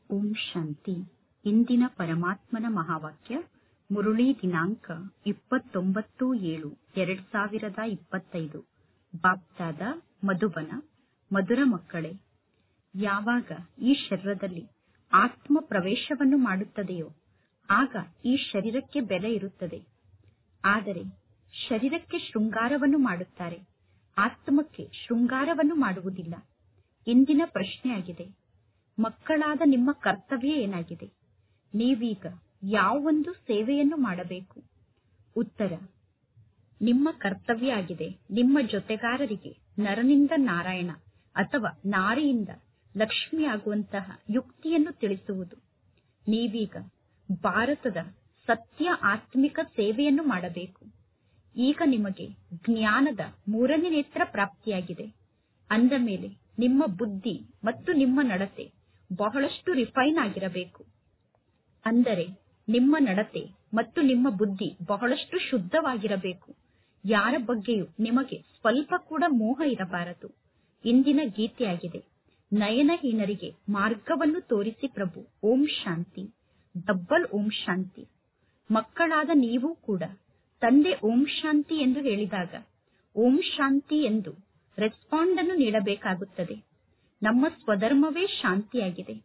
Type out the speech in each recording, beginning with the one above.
ಓಂ ಶಾಂತಿ ಇಂದಿನ ಪರಮಾತ್ಮನ ಮಹಾವಾಕ್ಯ ಮುರುಳಿ ದಿನಾಂಕ ಇಪ್ಪತ್ತೊಂಬತ್ತು ಏಳು ಎರಡ್ ಸಾವಿರದ ಇಪ್ಪತ್ತೈದು ಬಾಪ್ದಾದ ಮಧುಬನ ಮಧುರ ಮಕ್ಕಳೇ ಯಾವಾಗ ಈ ಶರೀರದಲ್ಲಿ ಆತ್ಮ ಪ್ರವೇಶವನ್ನು ಮಾಡುತ್ತದೆಯೋ ಆಗ ಈ ಶರೀರಕ್ಕೆ ಬೆಲೆ ಇರುತ್ತದೆ ಆದರೆ ಶರೀರಕ್ಕೆ ಶೃಂಗಾರವನ್ನು ಮಾಡುತ್ತಾರೆ ಆತ್ಮಕ್ಕೆ ಶೃಂಗಾರವನ್ನು ಮಾಡುವುದಿಲ್ಲ ಇಂದಿನ ಪ್ರಶ್ನೆಯಾಗಿದೆ ಮಕ್ಕಳಾದ ನಿಮ್ಮ ಕರ್ತವ್ಯ ಏನಾಗಿದೆ ನೀವೀಗ ಯಾವೊಂದು ಸೇವೆಯನ್ನು ಮಾಡಬೇಕು ಉತ್ತರ ನಿಮ್ಮ ಕರ್ತವ್ಯ ಆಗಿದೆ ನಿಮ್ಮ ಜೊತೆಗಾರರಿಗೆ ನರನಿಂದ ನಾರಾಯಣ ಅಥವಾ ನಾರಿಯಿಂದ ಲಕ್ಷ್ಮಿ ಆಗುವಂತಹ ಯುಕ್ತಿಯನ್ನು ತಿಳಿಸುವುದು ನೀವೀಗ ಭಾರತದ ಸತ್ಯ ಆತ್ಮಿಕ ಸೇವೆಯನ್ನು ಮಾಡಬೇಕು ಈಗ ನಿಮಗೆ ಜ್ಞಾನದ ಮೂರನೇ ನೇತ್ರ ಪ್ರಾಪ್ತಿಯಾಗಿದೆ ಅಂದ ಮೇಲೆ ನಿಮ್ಮ ಬುದ್ಧಿ ಮತ್ತು ನಿಮ್ಮ ನಡತೆ ಬಹಳಷ್ಟು ರಿಫೈನ್ ಆಗಿರಬೇಕು ಅಂದರೆ ನಿಮ್ಮ ನಡತೆ ಮತ್ತು ನಿಮ್ಮ ಬುದ್ಧಿ ಬಹಳಷ್ಟು ಶುದ್ಧವಾಗಿರಬೇಕು ಯಾರ ಬಗ್ಗೆಯೂ ನಿಮಗೆ ಸ್ವಲ್ಪ ಕೂಡ ಮೋಹ ಇರಬಾರದು ಇಂದಿನ ಗೀತೆಯಾಗಿದೆ ನಯನಹೀನರಿಗೆ ಮಾರ್ಗವನ್ನು ತೋರಿಸಿ ಪ್ರಭು ಓಂ ಶಾಂತಿ ಡಬ್ಬಲ್ ಓಂ ಶಾಂತಿ ಮಕ್ಕಳಾದ ನೀವು ಕೂಡ ತಂದೆ ಓಂ ಶಾಂತಿ ಎಂದು ಹೇಳಿದಾಗ ಓಂ ಶಾಂತಿ ಎಂದು ರೆಸ್ಪಾಂಡ್ ಅನ್ನು ನೀಡಬೇಕಾಗುತ್ತದೆ ನಮ್ಮ ಸ್ವಧರ್ಮವೇ ಶಾಂತಿಯಾಗಿದೆ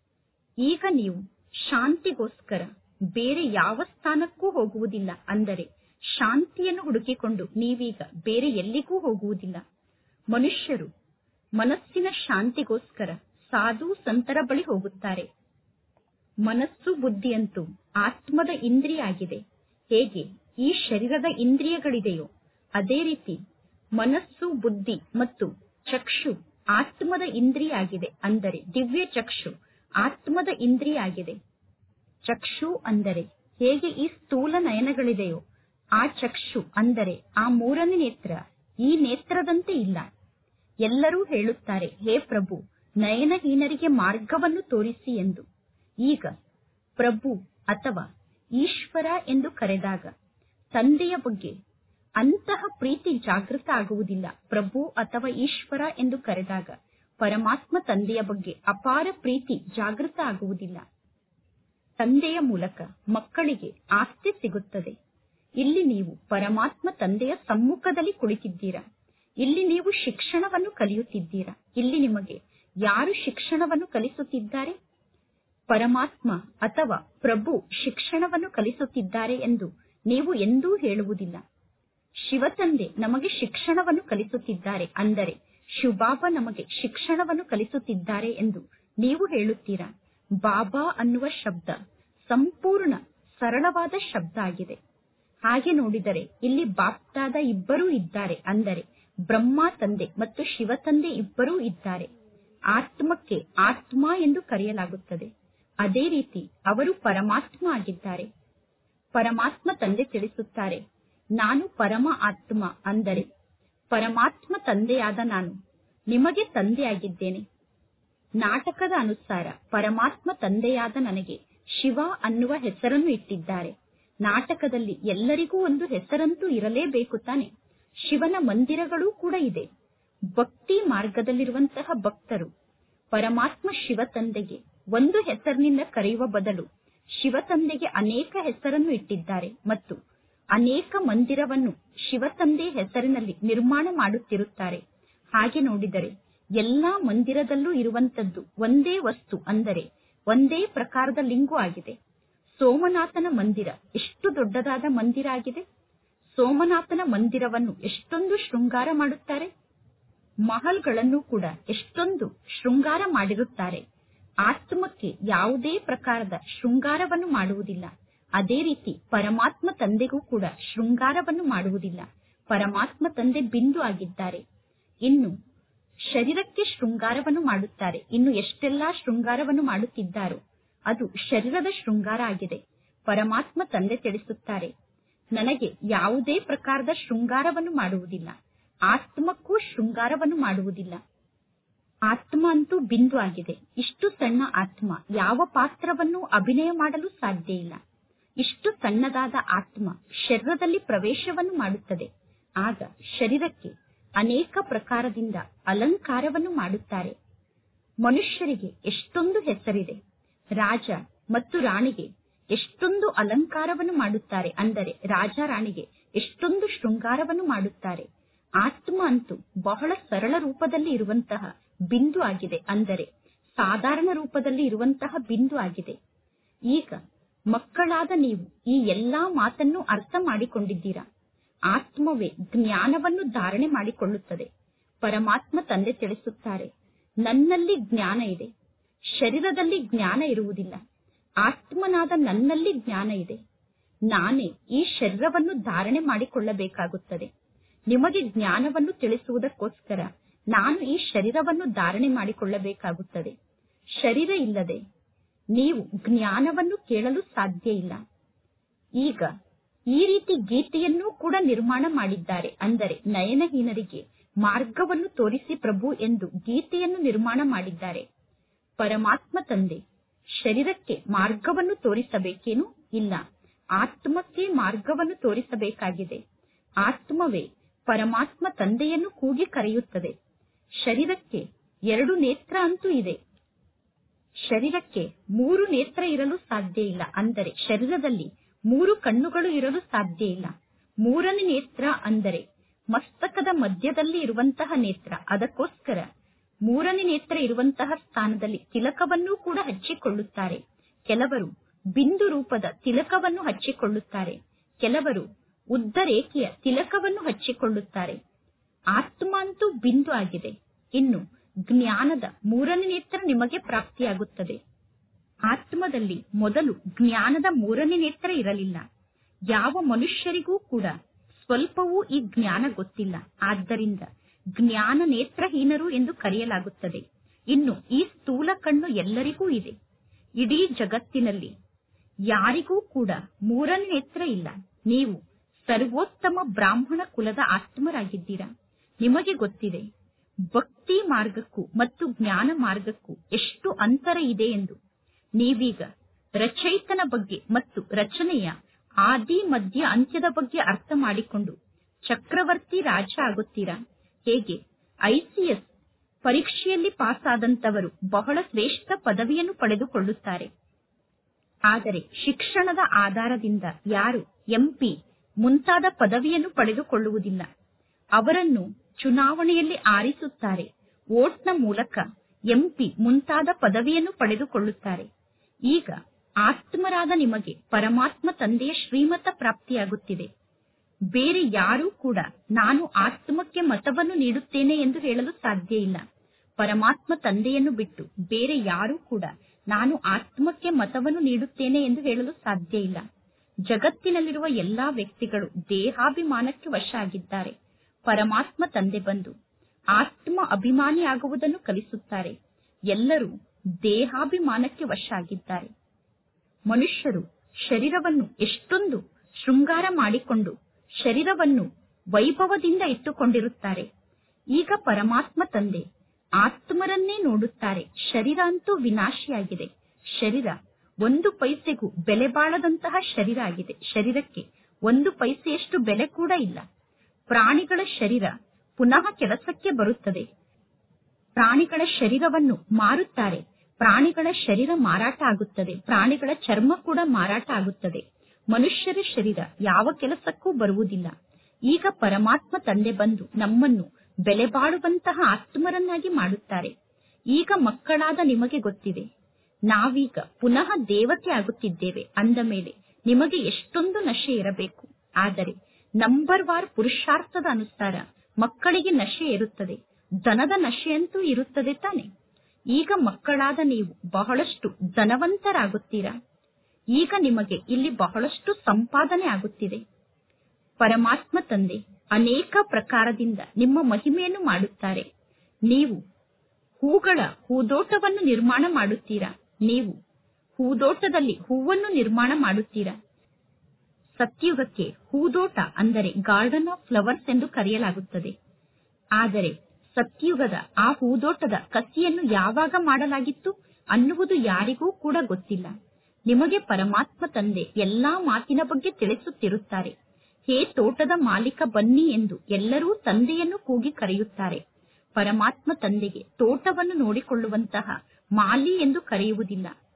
ಈಗ ನೀವು ಶಾಂತಿಗೋಸ್ಕರ ಬೇರೆ ಯಾವ ಸ್ಥಾನಕ್ಕೂ ಹೋಗುವುದಿಲ್ಲ ಅಂದರೆ ಶಾಂತಿಯನ್ನು ಹುಡುಕಿಕೊಂಡು ನೀವೀಗ ಬೇರೆ ಎಲ್ಲಿಗೂ ಹೋಗುವುದಿಲ್ಲ ಮನುಷ್ಯರು ಮನಸ್ಸಿನ ಶಾಂತಿಗೋಸ್ಕರ ಸಾಧು ಸಂತರ ಬಳಿ ಹೋಗುತ್ತಾರೆ ಮನಸ್ಸು ಬುದ್ಧಿಯಂತೂ ಆತ್ಮದ ಇಂದ್ರಿಯ ಆಗಿದೆ ಹೇಗೆ ಈ ಶರೀರದ ಇಂದ್ರಿಯಗಳಿದೆಯೋ ಅದೇ ರೀತಿ ಮನಸ್ಸು ಬುದ್ಧಿ ಮತ್ತು ಚಕ್ಷು ಆತ್ಮದ ಇಂದ್ರಿಯ ಆಗಿದೆ ಅಂದರೆ ದಿವ್ಯ ಚಕ್ಷು ಆತ್ಮದ ಇಂದ್ರಿಯ ಆಗಿದೆ ಚಕ್ಷು ಅಂದರೆ ಹೇಗೆ ಈ ಸ್ಥೂಲ ನಯನಗಳಿದೆಯೋ ಆ ಚಕ್ಷು ಅಂದರೆ ಆ ಮೂರನೇ ನೇತ್ರ ಈ ನೇತ್ರದಂತೆ ಇಲ್ಲ ಎಲ್ಲರೂ ಹೇಳುತ್ತಾರೆ ಹೇ ಪ್ರಭು ನಯನಹೀನರಿಗೆ ಮಾರ್ಗವನ್ನು ತೋರಿಸಿ ಎಂದು ಈಗ ಪ್ರಭು ಅಥವಾ ಈಶ್ವರ ಎಂದು ಕರೆದಾಗ ತಂದೆಯ ಬಗ್ಗೆ ಅಂತಹ ಪ್ರೀತಿ ಜಾಗೃತ ಆಗುವುದಿಲ್ಲ ಪ್ರಭು ಅಥವಾ ಈಶ್ವರ ಎಂದು ಕರೆದಾಗ ಪರಮಾತ್ಮ ತಂದೆಯ ಬಗ್ಗೆ ಅಪಾರ ಪ್ರೀತಿ ಜಾಗೃತ ಆಗುವುದಿಲ್ಲ ತಂದೆಯ ಮೂಲಕ ಮಕ್ಕಳಿಗೆ ಆಸ್ತಿ ಸಿಗುತ್ತದೆ ಇಲ್ಲಿ ನೀವು ಪರಮಾತ್ಮ ತಂದೆಯ ಸಮ್ಮುಖದಲ್ಲಿ ಕುಳಿತಿದ್ದೀರಾ ಇಲ್ಲಿ ನೀವು ಶಿಕ್ಷಣವನ್ನು ಕಲಿಯುತ್ತಿದ್ದೀರಾ ಇಲ್ಲಿ ನಿಮಗೆ ಯಾರು ಶಿಕ್ಷಣವನ್ನು ಕಲಿಸುತ್ತಿದ್ದಾರೆ ಪರಮಾತ್ಮ ಅಥವಾ ಪ್ರಭು ಶಿಕ್ಷಣವನ್ನು ಕಲಿಸುತ್ತಿದ್ದಾರೆ ಎಂದು ನೀವು ಎಂದೂ ಹೇಳುವುದಿಲ್ಲ ಶಿವತಂದೆ ನಮಗೆ ಶಿಕ್ಷಣವನ್ನು ಕಲಿಸುತ್ತಿದ್ದಾರೆ ಅಂದರೆ ಶಿವಬಾಬಾ ನಮಗೆ ಶಿಕ್ಷಣವನ್ನು ಕಲಿಸುತ್ತಿದ್ದಾರೆ ಎಂದು ನೀವು ಹೇಳುತ್ತೀರಾ ಬಾಬಾ ಅನ್ನುವ ಶಬ್ದ ಸಂಪೂರ್ಣ ಸರಳವಾದ ಶಬ್ದ ಆಗಿದೆ ಹಾಗೆ ನೋಡಿದರೆ ಇಲ್ಲಿ ಬಾಪ್ತಾದ ಇಬ್ಬರೂ ಇದ್ದಾರೆ ಅಂದರೆ ಬ್ರಹ್ಮ ತಂದೆ ಮತ್ತು ಶಿವ ತಂದೆ ಇಬ್ಬರೂ ಇದ್ದಾರೆ ಆತ್ಮಕ್ಕೆ ಆತ್ಮ ಎಂದು ಕರೆಯಲಾಗುತ್ತದೆ ಅದೇ ರೀತಿ ಅವರು ಪರಮಾತ್ಮ ಆಗಿದ್ದಾರೆ ಪರಮಾತ್ಮ ತಂದೆ ತಿಳಿಸುತ್ತಾರೆ ನಾನು ಪರಮ ಆತ್ಮ ಅಂದರೆ ಪರಮಾತ್ಮ ತಂದೆಯಾದ ನಾನು ನಿಮಗೆ ತಂದೆಯಾಗಿದ್ದೇನೆ ನಾಟಕದ ಅನುಸಾರ ಪರಮಾತ್ಮ ತಂದೆಯಾದ ನನಗೆ ಶಿವ ಅನ್ನುವ ಹೆಸರನ್ನು ಇಟ್ಟಿದ್ದಾರೆ ನಾಟಕದಲ್ಲಿ ಎಲ್ಲರಿಗೂ ಒಂದು ಹೆಸರಂತೂ ಇರಲೇಬೇಕು ತಾನೆ ಶಿವನ ಮಂದಿರಗಳೂ ಕೂಡ ಇದೆ ಭಕ್ತಿ ಮಾರ್ಗದಲ್ಲಿರುವಂತಹ ಭಕ್ತರು ಪರಮಾತ್ಮ ಶಿವ ತಂದೆಗೆ ಒಂದು ಹೆಸರಿನಿಂದ ಕರೆಯುವ ಬದಲು ಶಿವ ತಂದೆಗೆ ಅನೇಕ ಹೆಸರನ್ನು ಇಟ್ಟಿದ್ದಾರೆ ಮತ್ತು ಅನೇಕ ಮಂದಿರವನ್ನು ಶಿವ ತಂದೆ ಹೆಸರಿನಲ್ಲಿ ನಿರ್ಮಾಣ ಮಾಡುತ್ತಿರುತ್ತಾರೆ ಹಾಗೆ ನೋಡಿದರೆ ಎಲ್ಲಾ ಮಂದಿರದಲ್ಲೂ ಇರುವಂತದ್ದು ಒಂದೇ ವಸ್ತು ಅಂದರೆ ಒಂದೇ ಪ್ರಕಾರದ ಲಿಂಗು ಆಗಿದೆ ಸೋಮನಾಥನ ಮಂದಿರ ಎಷ್ಟು ದೊಡ್ಡದಾದ ಮಂದಿರ ಆಗಿದೆ ಸೋಮನಾಥನ ಮಂದಿರವನ್ನು ಎಷ್ಟೊಂದು ಶೃಂಗಾರ ಮಾಡುತ್ತಾರೆ ಮಹಲ್ಗಳನ್ನು ಕೂಡ ಎಷ್ಟೊಂದು ಶೃಂಗಾರ ಮಾಡಿರುತ್ತಾರೆ ಆತ್ಮಕ್ಕೆ ಯಾವುದೇ ಪ್ರಕಾರದ ಶೃಂಗಾರವನ್ನು ಮಾಡುವುದಿಲ್ಲ ಅದೇ ರೀತಿ ಪರಮಾತ್ಮ ತಂದೆಗೂ ಕೂಡ ಶೃಂಗಾರವನ್ನು ಮಾಡುವುದಿಲ್ಲ ಪರಮಾತ್ಮ ತಂದೆ ಬಿಂದು ಆಗಿದ್ದಾರೆ ಇನ್ನು ಶರೀರಕ್ಕೆ ಶೃಂಗಾರವನ್ನು ಮಾಡುತ್ತಾರೆ ಇನ್ನು ಎಷ್ಟೆಲ್ಲಾ ಶೃಂಗಾರವನ್ನು ಮಾಡುತ್ತಿದ್ದಾರೋ ಅದು ಶರೀರದ ಶೃಂಗಾರ ಆಗಿದೆ ಪರಮಾತ್ಮ ತಂದೆ ತಿಳಿಸುತ್ತಾರೆ ನನಗೆ ಯಾವುದೇ ಪ್ರಕಾರದ ಶೃಂಗಾರವನ್ನು ಮಾಡುವುದಿಲ್ಲ ಆತ್ಮಕ್ಕೂ ಶೃಂಗಾರವನ್ನು ಮಾಡುವುದಿಲ್ಲ ಆತ್ಮ ಅಂತೂ ಬಿಂದು ಆಗಿದೆ ಇಷ್ಟು ಸಣ್ಣ ಆತ್ಮ ಯಾವ ಪಾತ್ರವನ್ನು ಅಭಿನಯ ಮಾಡಲು ಸಾಧ್ಯ ಇಲ್ಲ ಇಷ್ಟು ಸಣ್ಣದಾದ ಆತ್ಮ ಶರೀರದಲ್ಲಿ ಪ್ರವೇಶವನ್ನು ಮಾಡುತ್ತದೆ ಆಗ ಶರೀರಕ್ಕೆ ಅನೇಕ ಪ್ರಕಾರದಿಂದ ಅಲಂಕಾರವನ್ನು ಮಾಡುತ್ತಾರೆ ಮನುಷ್ಯರಿಗೆ ಎಷ್ಟೊಂದು ಹೆಸರಿದೆ ರಾಜ ಮತ್ತು ರಾಣಿಗೆ ಎಷ್ಟೊಂದು ಅಲಂಕಾರವನ್ನು ಮಾಡುತ್ತಾರೆ ಅಂದರೆ ರಾಜ ರಾಣಿಗೆ ಎಷ್ಟೊಂದು ಶೃಂಗಾರವನ್ನು ಮಾಡುತ್ತಾರೆ ಆತ್ಮ ಅಂತೂ ಬಹಳ ಸರಳ ರೂಪದಲ್ಲಿ ಇರುವಂತಹ ಬಿಂದು ಆಗಿದೆ ಅಂದರೆ ಸಾಧಾರಣ ರೂಪದಲ್ಲಿ ಇರುವಂತಹ ಬಿಂದು ಆಗಿದೆ ಈಗ ಮಕ್ಕಳಾದ ನೀವು ಈ ಎಲ್ಲಾ ಮಾತನ್ನು ಅರ್ಥ ಮಾಡಿಕೊಂಡಿದ್ದೀರಾ ಆತ್ಮವೇ ಜ್ಞಾನವನ್ನು ಧಾರಣೆ ಮಾಡಿಕೊಳ್ಳುತ್ತದೆ ಪರಮಾತ್ಮ ತಂದೆ ತಿಳಿಸುತ್ತಾರೆ ನನ್ನಲ್ಲಿ ಜ್ಞಾನ ಇದೆ ಶರೀರದಲ್ಲಿ ಜ್ಞಾನ ಇರುವುದಿಲ್ಲ ಆತ್ಮನಾದ ನನ್ನಲ್ಲಿ ಜ್ಞಾನ ಇದೆ ನಾನೇ ಈ ಶರೀರವನ್ನು ಧಾರಣೆ ಮಾಡಿಕೊಳ್ಳಬೇಕಾಗುತ್ತದೆ ನಿಮಗೆ ಜ್ಞಾನವನ್ನು ತಿಳಿಸುವುದಕ್ಕೋಸ್ಕರ ನಾನು ಈ ಶರೀರವನ್ನು ಧಾರಣೆ ಮಾಡಿಕೊಳ್ಳಬೇಕಾಗುತ್ತದೆ ಶರೀರ ಇಲ್ಲದೆ ನೀವು ಜ್ಞಾನವನ್ನು ಕೇಳಲು ಸಾಧ್ಯ ಇಲ್ಲ ಈಗ ಈ ರೀತಿ ಗೀತೆಯನ್ನು ಕೂಡ ನಿರ್ಮಾಣ ಮಾಡಿದ್ದಾರೆ ಅಂದರೆ ನಯನಹೀನರಿಗೆ ಮಾರ್ಗವನ್ನು ತೋರಿಸಿ ಪ್ರಭು ಎಂದು ಗೀತೆಯನ್ನು ನಿರ್ಮಾಣ ಮಾಡಿದ್ದಾರೆ ಪರಮಾತ್ಮ ತಂದೆ ಶರೀರಕ್ಕೆ ಮಾರ್ಗವನ್ನು ತೋರಿಸಬೇಕೇನು ಇಲ್ಲ ಆತ್ಮಕ್ಕೆ ಮಾರ್ಗವನ್ನು ತೋರಿಸಬೇಕಾಗಿದೆ ಆತ್ಮವೇ ಪರಮಾತ್ಮ ತಂದೆಯನ್ನು ಕೂಗಿ ಕರೆಯುತ್ತದೆ ಶರೀರಕ್ಕೆ ಎರಡು ನೇತ್ರ ಅಂತೂ ಇದೆ ಶರೀರಕ್ಕೆ ಮೂರು ನೇತ್ರ ಇರಲು ಸಾಧ್ಯ ಇಲ್ಲ ಅಂದರೆ ಶರೀರದಲ್ಲಿ ಮೂರು ಕಣ್ಣುಗಳು ಇರಲು ಸಾಧ್ಯ ಇಲ್ಲ ಮೂರನೇ ನೇತ್ರ ಅಂದರೆ ಮಸ್ತಕದ ಮಧ್ಯದಲ್ಲಿ ಇರುವಂತಹ ನೇತ್ರ ಅದಕ್ಕೋಸ್ಕರ ಮೂರನೇ ನೇತ್ರ ಇರುವಂತಹ ಸ್ಥಾನದಲ್ಲಿ ತಿಲಕವನ್ನೂ ಕೂಡ ಹಚ್ಚಿಕೊಳ್ಳುತ್ತಾರೆ ಕೆಲವರು ಬಿಂದು ರೂಪದ ತಿಲಕವನ್ನು ಹಚ್ಚಿಕೊಳ್ಳುತ್ತಾರೆ ಕೆಲವರು ಉದ್ದ ರೇಖೆಯ ತಿಲಕವನ್ನು ಹಚ್ಚಿಕೊಳ್ಳುತ್ತಾರೆ ಆತ್ಮ ಅಂತೂ ಬಿಂದು ಆಗಿದೆ ಇನ್ನು ಜ್ಞಾನದ ಮೂರನೇ ನೇತ್ರ ನಿಮಗೆ ಪ್ರಾಪ್ತಿಯಾಗುತ್ತದೆ ಆತ್ಮದಲ್ಲಿ ಮೊದಲು ಜ್ಞಾನದ ಮೂರನೇ ನೇತ್ರ ಇರಲಿಲ್ಲ ಯಾವ ಮನುಷ್ಯರಿಗೂ ಕೂಡ ಸ್ವಲ್ಪವೂ ಈ ಜ್ಞಾನ ಗೊತ್ತಿಲ್ಲ ಆದ್ದರಿಂದ ಜ್ಞಾನ ನೇತ್ರಹೀನರು ಎಂದು ಕರೆಯಲಾಗುತ್ತದೆ ಇನ್ನು ಈ ಸ್ಥೂಲ ಕಣ್ಣು ಎಲ್ಲರಿಗೂ ಇದೆ ಇಡೀ ಜಗತ್ತಿನಲ್ಲಿ ಯಾರಿಗೂ ಕೂಡ ಮೂರನೇ ನೇತ್ರ ಇಲ್ಲ ನೀವು ಸರ್ವೋತ್ತಮ ಬ್ರಾಹ್ಮಣ ಕುಲದ ಆತ್ಮರಾಗಿದ್ದೀರಾ ನಿಮಗೆ ಗೊತ್ತಿದೆ ಭಕ್ತಿ ಮಾರ್ಗಕ್ಕೂ ಮತ್ತು ಜ್ಞಾನ ಮಾರ್ಗಕ್ಕೂ ಎಷ್ಟು ಅಂತರ ಇದೆ ಎಂದು ನೀವೀಗ ರಚಯಿತನ ಬಗ್ಗೆ ಮತ್ತು ರಚನೆಯ ಆದಿ ಮಧ್ಯ ಅಂತ್ಯದ ಬಗ್ಗೆ ಅರ್ಥ ಮಾಡಿಕೊಂಡು ಚಕ್ರವರ್ತಿ ರಾಜ ಆಗುತ್ತೀರಾ ಹೇಗೆ ಐಸಿಎಸ್ ಪರೀಕ್ಷೆಯಲ್ಲಿ ಪಾಸ್ ಆದಂತವರು ಬಹಳ ಶ್ರೇಷ್ಠ ಪದವಿಯನ್ನು ಪಡೆದುಕೊಳ್ಳುತ್ತಾರೆ ಆದರೆ ಶಿಕ್ಷಣದ ಆಧಾರದಿಂದ ಯಾರು ಎಂಪಿ ಮುಂತಾದ ಪದವಿಯನ್ನು ಪಡೆದುಕೊಳ್ಳುವುದಿಲ್ಲ ಅವರನ್ನು ಚುನಾವಣೆಯಲ್ಲಿ ಆರಿಸುತ್ತಾರೆ ವೋಟ್ನ ಮೂಲಕ ಎಂಪಿ ಮುಂತಾದ ಪದವಿಯನ್ನು ಪಡೆದುಕೊಳ್ಳುತ್ತಾರೆ ಈಗ ಆತ್ಮರಾದ ನಿಮಗೆ ಪರಮಾತ್ಮ ತಂದೆಯ ಶ್ರೀಮತ ಪ್ರಾಪ್ತಿಯಾಗುತ್ತಿದೆ ಬೇರೆ ಯಾರೂ ಕೂಡ ನಾನು ಆತ್ಮಕ್ಕೆ ಮತವನ್ನು ನೀಡುತ್ತೇನೆ ಎಂದು ಹೇಳಲು ಸಾಧ್ಯ ಇಲ್ಲ ಪರಮಾತ್ಮ ತಂದೆಯನ್ನು ಬಿಟ್ಟು ಬೇರೆ ಯಾರೂ ಕೂಡ ನಾನು ಆತ್ಮಕ್ಕೆ ಮತವನ್ನು ನೀಡುತ್ತೇನೆ ಎಂದು ಹೇಳಲು ಸಾಧ್ಯ ಇಲ್ಲ ಜಗತ್ತಿನಲ್ಲಿರುವ ಎಲ್ಲಾ ವ್ಯಕ್ತಿಗಳು ದೇಹಾಭಿಮಾನಕ್ಕೆ ವಶ ಆಗಿದ್ದಾರೆ ಪರಮಾತ್ಮ ತಂದೆ ಬಂದು ಆತ್ಮ ಅಭಿಮಾನಿಯಾಗುವುದನ್ನು ಕಲಿಸುತ್ತಾರೆ ಎಲ್ಲರೂ ದೇಹಾಭಿಮಾನಕ್ಕೆ ವಶ ಆಗಿದ್ದಾರೆ ಮನುಷ್ಯರು ಶರೀರವನ್ನು ಎಷ್ಟೊಂದು ಶೃಂಗಾರ ಮಾಡಿಕೊಂಡು ಶರೀರವನ್ನು ವೈಭವದಿಂದ ಇಟ್ಟುಕೊಂಡಿರುತ್ತಾರೆ ಈಗ ಪರಮಾತ್ಮ ತಂದೆ ಆತ್ಮರನ್ನೇ ನೋಡುತ್ತಾರೆ ಶರೀರ ಅಂತೂ ವಿನಾಶಿಯಾಗಿದೆ ಶರೀರ ಒಂದು ಪೈಸೆಗೂ ಬೆಲೆ ಬಾಳದಂತಹ ಶರೀರ ಆಗಿದೆ ಶರೀರಕ್ಕೆ ಒಂದು ಪೈಸೆಯಷ್ಟು ಬೆಲೆ ಕೂಡ ಇಲ್ಲ ಪ್ರಾಣಿಗಳ ಶರೀರ ಪುನಃ ಕೆಲಸಕ್ಕೆ ಬರುತ್ತದೆ ಪ್ರಾಣಿಗಳ ಶರೀರವನ್ನು ಮಾರುತ್ತಾರೆ ಪ್ರಾಣಿಗಳ ಶರೀರ ಮಾರಾಟ ಆಗುತ್ತದೆ ಪ್ರಾಣಿಗಳ ಚರ್ಮ ಕೂಡ ಮಾರಾಟ ಆಗುತ್ತದೆ ಮನುಷ್ಯರ ಶರೀರ ಯಾವ ಕೆಲಸಕ್ಕೂ ಬರುವುದಿಲ್ಲ ಈಗ ಪರಮಾತ್ಮ ತಂದೆ ಬಂದು ನಮ್ಮನ್ನು ಬೆಲೆ ಬಾಳುವಂತಹ ಆತ್ಮರನ್ನಾಗಿ ಮಾಡುತ್ತಾರೆ ಈಗ ಮಕ್ಕಳಾದ ನಿಮಗೆ ಗೊತ್ತಿದೆ ನಾವೀಗ ಪುನಃ ದೇವತೆ ಆಗುತ್ತಿದ್ದೇವೆ ಅಂದ ಮೇಲೆ ನಿಮಗೆ ಎಷ್ಟೊಂದು ನಶೆ ಇರಬೇಕು ಆದರೆ ನಂಬರ್ ವಾರ್ ಪುರುಷಾರ್ಥದ ಅನುಸಾರ ಮಕ್ಕಳಿಗೆ ನಶೆ ಇರುತ್ತದೆ ದನದ ನಶೆಯಂತೂ ಇರುತ್ತದೆ ತಾನೆ ಈಗ ಮಕ್ಕಳಾದ ನೀವು ಬಹಳಷ್ಟು ಧನವಂತರಾಗುತ್ತೀರಾ ಈಗ ನಿಮಗೆ ಇಲ್ಲಿ ಬಹಳಷ್ಟು ಸಂಪಾದನೆ ಆಗುತ್ತಿದೆ ಪರಮಾತ್ಮ ತಂದೆ ಅನೇಕ ಪ್ರಕಾರದಿಂದ ನಿಮ್ಮ ಮಹಿಮೆಯನ್ನು ಮಾಡುತ್ತಾರೆ ನೀವು ಹೂಗಳ ಹೂದೋಟವನ್ನು ನಿರ್ಮಾಣ ಮಾಡುತ್ತೀರಾ ನೀವು ಹೂದೋಟದಲ್ಲಿ ಹೂವನ್ನು ನಿರ್ಮಾಣ ಮಾಡುತ್ತೀರಾ ಸತ್ಯುಗಕ್ಕೆ ಹೂದೋಟ ಅಂದರೆ ಗಾರ್ಡನ್ ಆಫ್ ಫ್ಲವರ್ಸ್ ಎಂದು ಕರೆಯಲಾಗುತ್ತದೆ ಆದರೆ ಸತ್ಯುಗದ ಆ ಹೂದೋಟದ ಕಸಿಯನ್ನು ಯಾವಾಗ ಮಾಡಲಾಗಿತ್ತು ಅನ್ನುವುದು ಯಾರಿಗೂ ಕೂಡ ಗೊತ್ತಿಲ್ಲ ನಿಮಗೆ ಪರಮಾತ್ಮ ತಂದೆ ಎಲ್ಲಾ ಮಾತಿನ ಬಗ್ಗೆ ತಿಳಿಸುತ್ತಿರುತ್ತಾರೆ ಹೇ ತೋಟದ ಮಾಲೀಕ ಬನ್ನಿ ಎಂದು ಎಲ್ಲರೂ ತಂದೆಯನ್ನು ಕೂಗಿ ಕರೆಯುತ್ತಾರೆ ಪರಮಾತ್ಮ ತಂದೆಗೆ ತೋಟವನ್ನು ನೋಡಿಕೊಳ್ಳುವಂತಹ ಮಾಲಿ ಎಂದು ಕರೆಯುವುದಿಲ್ಲ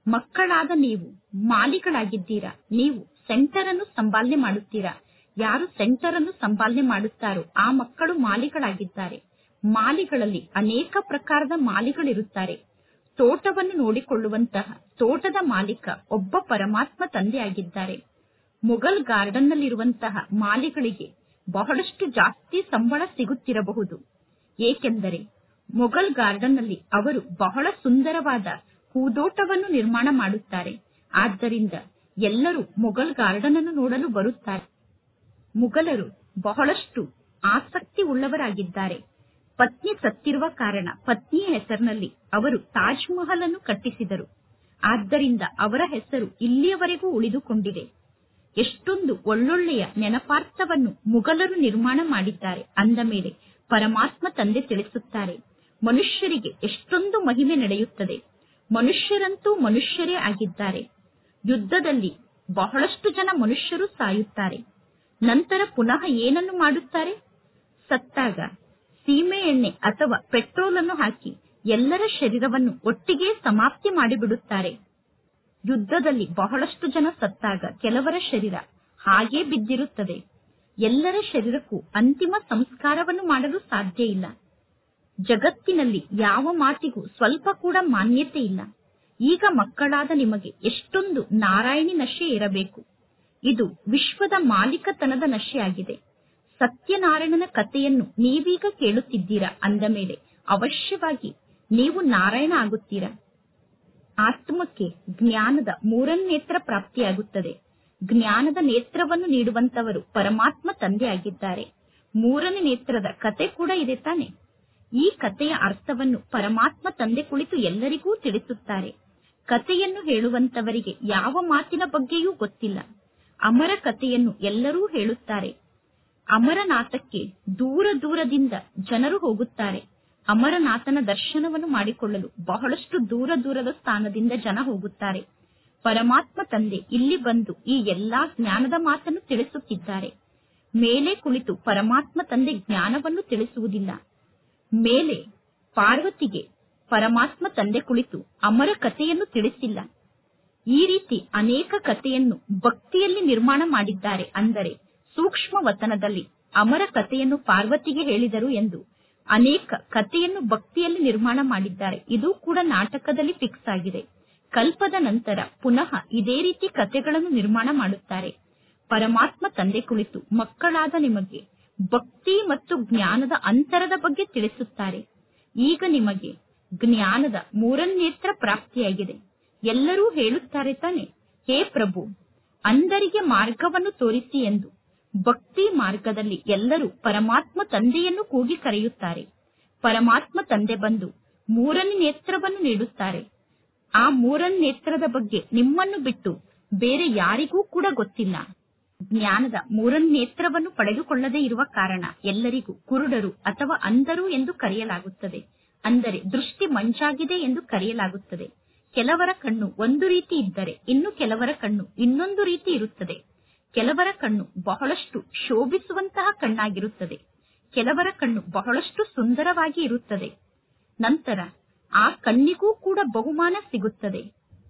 ಮಕ್ಕಳಾದ ನೀವು ಮಾಲಿಗಳಾಗಿದ್ದೀರಾ ನೀವು ಸೆಂಟರ್ ಅನ್ನು ಸಂಪಾಲನೆ ಮಾಡುತ್ತೀರಾ ಯಾರು ಸೆಂಟರ್ ಅನ್ನು ಸಂಪಾಲನೆ ಮಾಡುತ್ತಾರೋ ಆ ಮಕ್ಕಳು ಮಾಲಿಗಳಾಗಿದ್ದಾರೆ ಮಾಲಿಗಳಲ್ಲಿ ಅನೇಕ ಪ್ರಕಾರದ ಮಾಲಿಗಳಿರುತ್ತಾರೆ ತೋಟವನ್ನು ನೋಡಿಕೊಳ್ಳುವಂತಹ ತೋಟದ ಮಾಲೀಕ ಒಬ್ಬ ಪರಮಾತ್ಮ ತಂದೆಯಾಗಿದ್ದಾರೆ ಮುಘಲ್ ಗಾರ್ಡನ್ ನಲ್ಲಿರುವಂತಹ ಮಾಲಿಗಳಿಗೆ ಬಹಳಷ್ಟು ಜಾಸ್ತಿ ಸಂಬಳ ಸಿಗುತ್ತಿರಬಹುದು ಏಕೆಂದರೆ ಮೊಘಲ್ ಗಾರ್ಡನ್ ನಲ್ಲಿ ಅವರು ಬಹಳ ಸುಂದರವಾದ ಹೂದೋಟವನ್ನು ನಿರ್ಮಾಣ ಮಾಡುತ್ತಾರೆ ಆದ್ದರಿಂದ ಎಲ್ಲರೂ ಮೊಘಲ್ ಗಾರ್ಡನ್ ಅನ್ನು ನೋಡಲು ಬರುತ್ತಾರೆ ಮುಘಲರು ಬಹಳಷ್ಟು ಆಸಕ್ತಿ ಉಳ್ಳವರಾಗಿದ್ದಾರೆ ಪತ್ನಿ ಸತ್ತಿರುವ ಕಾರಣ ಪತ್ನಿಯ ಹೆಸರಿನಲ್ಲಿ ಅವರು ತಾಜ್ ಮಹಲ್ ಅನ್ನು ಕಟ್ಟಿಸಿದರು ಆದ್ದರಿಂದ ಅವರ ಹೆಸರು ಇಲ್ಲಿಯವರೆಗೂ ಉಳಿದುಕೊಂಡಿದೆ ಎಷ್ಟೊಂದು ಒಳ್ಳೊಳ್ಳೆಯ ನೆನಪಾರ್ಥವನ್ನು ಮುಘಲರು ನಿರ್ಮಾಣ ಮಾಡಿದ್ದಾರೆ ಅಂದ ಮೇಲೆ ಪರಮಾತ್ಮ ತಂದೆ ತಿಳಿಸುತ್ತಾರೆ ಮನುಷ್ಯರಿಗೆ ಎಷ್ಟೊಂದು ಮಹಿಮೆ ನಡೆಯುತ್ತದೆ ಮನುಷ್ಯರಂತೂ ಮನುಷ್ಯರೇ ಆಗಿದ್ದಾರೆ ಯುದ್ಧದಲ್ಲಿ ಬಹಳಷ್ಟು ಜನ ಮನುಷ್ಯರು ಸಾಯುತ್ತಾರೆ ನಂತರ ಪುನಃ ಏನನ್ನು ಮಾಡುತ್ತಾರೆ ಸತ್ತಾಗ ಸೀಮೆ ಎಣ್ಣೆ ಅಥವಾ ಪೆಟ್ರೋಲ್ ಅನ್ನು ಹಾಕಿ ಎಲ್ಲರ ಶರೀರವನ್ನು ಒಟ್ಟಿಗೆ ಸಮಾಪ್ತಿ ಮಾಡಿಬಿಡುತ್ತಾರೆ ಯುದ್ಧದಲ್ಲಿ ಬಹಳಷ್ಟು ಜನ ಸತ್ತಾಗ ಕೆಲವರ ಶರೀರ ಹಾಗೇ ಬಿದ್ದಿರುತ್ತದೆ ಎಲ್ಲರ ಶರೀರಕ್ಕೂ ಅಂತಿಮ ಸಂಸ್ಕಾರವನ್ನು ಮಾಡಲು ಸಾಧ್ಯ ಇಲ್ಲ ಜಗತ್ತಿನಲ್ಲಿ ಯಾವ ಮಾತಿಗೂ ಸ್ವಲ್ಪ ಕೂಡ ಮಾನ್ಯತೆ ಇಲ್ಲ ಈಗ ಮಕ್ಕಳಾದ ನಿಮಗೆ ಎಷ್ಟೊಂದು ನಾರಾಯಣಿ ನಶೆ ಇರಬೇಕು ಇದು ವಿಶ್ವದ ಮಾಲೀಕತನದ ನಶೆಯಾಗಿದೆ ಸತ್ಯನಾರಾಯಣನ ಕಥೆಯನ್ನು ನೀವೀಗ ಕೇಳುತ್ತಿದ್ದೀರಾ ಅಂದ ಮೇಲೆ ಅವಶ್ಯವಾಗಿ ನೀವು ನಾರಾಯಣ ಆಗುತ್ತೀರಾ ಆತ್ಮಕ್ಕೆ ಜ್ಞಾನದ ಮೂರನ್ನೇತ್ರ ಪ್ರಾಪ್ತಿಯಾಗುತ್ತದೆ ಜ್ಞಾನದ ನೇತ್ರವನ್ನು ನೀಡುವಂತವರು ಪರಮಾತ್ಮ ತಂದೆಯಾಗಿದ್ದಾರೆ ಮೂರನೇ ನೇತ್ರದ ಕತೆ ಕೂಡ ಇದೆ ತಾನೆ ಈ ಕಥೆಯ ಅರ್ಥವನ್ನು ಪರಮಾತ್ಮ ತಂದೆ ಕುಳಿತು ಎಲ್ಲರಿಗೂ ತಿಳಿಸುತ್ತಾರೆ ಕಥೆಯನ್ನು ಹೇಳುವಂತವರಿಗೆ ಯಾವ ಮಾತಿನ ಬಗ್ಗೆಯೂ ಗೊತ್ತಿಲ್ಲ ಅಮರ ಕಥೆಯನ್ನು ಎಲ್ಲರೂ ಹೇಳುತ್ತಾರೆ ಅಮರನಾಥಕ್ಕೆ ದೂರ ದೂರದಿಂದ ಜನರು ಹೋಗುತ್ತಾರೆ ಅಮರನಾಥನ ದರ್ಶನವನ್ನು ಮಾಡಿಕೊಳ್ಳಲು ಬಹಳಷ್ಟು ದೂರ ದೂರದ ಸ್ಥಾನದಿಂದ ಜನ ಹೋಗುತ್ತಾರೆ ಪರಮಾತ್ಮ ತಂದೆ ಇಲ್ಲಿ ಬಂದು ಈ ಎಲ್ಲಾ ಜ್ಞಾನದ ಮಾತನ್ನು ತಿಳಿಸುತ್ತಿದ್ದಾರೆ ಮೇಲೆ ಕುಳಿತು ಪರಮಾತ್ಮ ತಂದೆ ಜ್ಞಾನವನ್ನು ತಿಳಿಸುವುದಿಲ್ಲ ಮೇಲೆ ಪಾರ್ವತಿಗೆ ಪರಮಾತ್ಮ ತಂದೆ ಕುಳಿತು ಅಮರ ಕಥೆಯನ್ನು ತಿಳಿಸಿಲ್ಲ ಈ ರೀತಿ ಅನೇಕ ಕಥೆಯನ್ನು ಭಕ್ತಿಯಲ್ಲಿ ನಿರ್ಮಾಣ ಮಾಡಿದ್ದಾರೆ ಅಂದರೆ ಸೂಕ್ಷ್ಮ ವತನದಲ್ಲಿ ಅಮರ ಕಥೆಯನ್ನು ಪಾರ್ವತಿಗೆ ಹೇಳಿದರು ಎಂದು ಅನೇಕ ಕಥೆಯನ್ನು ಭಕ್ತಿಯಲ್ಲಿ ನಿರ್ಮಾಣ ಮಾಡಿದ್ದಾರೆ ಇದು ಕೂಡ ನಾಟಕದಲ್ಲಿ ಫಿಕ್ಸ್ ಆಗಿದೆ ಕಲ್ಪದ ನಂತರ ಪುನಃ ಇದೇ ರೀತಿ ಕಥೆಗಳನ್ನು ನಿರ್ಮಾಣ ಮಾಡುತ್ತಾರೆ ಪರಮಾತ್ಮ ತಂದೆ ಕುಳಿತು ಮಕ್ಕಳಾದ ನಿಮಗೆ ಭಕ್ತಿ ಮತ್ತು ಜ್ಞಾನದ ಅಂತರದ ಬಗ್ಗೆ ತಿಳಿಸುತ್ತಾರೆ ಈಗ ನಿಮಗೆ ಜ್ಞಾನದ ಮೂರನ್ನೇತ್ರ ಪ್ರಾಪ್ತಿಯಾಗಿದೆ ಎಲ್ಲರೂ ಹೇಳುತ್ತಾರೆ ತಾನೆ ಹೇ ಪ್ರಭು ಅಂದರಿಗೆ ಮಾರ್ಗವನ್ನು ತೋರಿಸಿ ಎಂದು ಭಕ್ತಿ ಮಾರ್ಗದಲ್ಲಿ ಎಲ್ಲರೂ ಪರಮಾತ್ಮ ತಂದೆಯನ್ನು ಕೂಗಿ ಕರೆಯುತ್ತಾರೆ ಪರಮಾತ್ಮ ತಂದೆ ಬಂದು ಮೂರನೇ ನೇತ್ರವನ್ನು ನೀಡುತ್ತಾರೆ ಆ ಮೂರನೇ ನೇತ್ರದ ಬಗ್ಗೆ ನಿಮ್ಮನ್ನು ಬಿಟ್ಟು ಬೇರೆ ಯಾರಿಗೂ ಕೂಡ ಗೊತ್ತಿಲ್ಲ ಜ್ಞಾನದ ಮೂರನೇ ನೇತ್ರವನ್ನು ಪಡೆದುಕೊಳ್ಳದೇ ಇರುವ ಕಾರಣ ಎಲ್ಲರಿಗೂ ಕುರುಡರು ಅಥವಾ ಅಂಧರು ಎಂದು ಕರೆಯಲಾಗುತ್ತದೆ ಅಂದರೆ ದೃಷ್ಟಿ ಮಂಜಾಗಿದೆ ಎಂದು ಕರೆಯಲಾಗುತ್ತದೆ ಕೆಲವರ ಕಣ್ಣು ಒಂದು ರೀತಿ ಇದ್ದರೆ ಇನ್ನು ಕೆಲವರ ಕಣ್ಣು ಇನ್ನೊಂದು ರೀತಿ ಇರುತ್ತದೆ ಕೆಲವರ ಕಣ್ಣು ಬಹಳಷ್ಟು ಶೋಭಿಸುವಂತಹ ಕಣ್ಣಾಗಿರುತ್ತದೆ ಕೆಲವರ ಕಣ್ಣು ಬಹಳಷ್ಟು ಸುಂದರವಾಗಿ ಇರುತ್ತದೆ ನಂತರ ಆ ಕಣ್ಣಿಗೂ ಕೂಡ ಬಹುಮಾನ ಸಿಗುತ್ತದೆ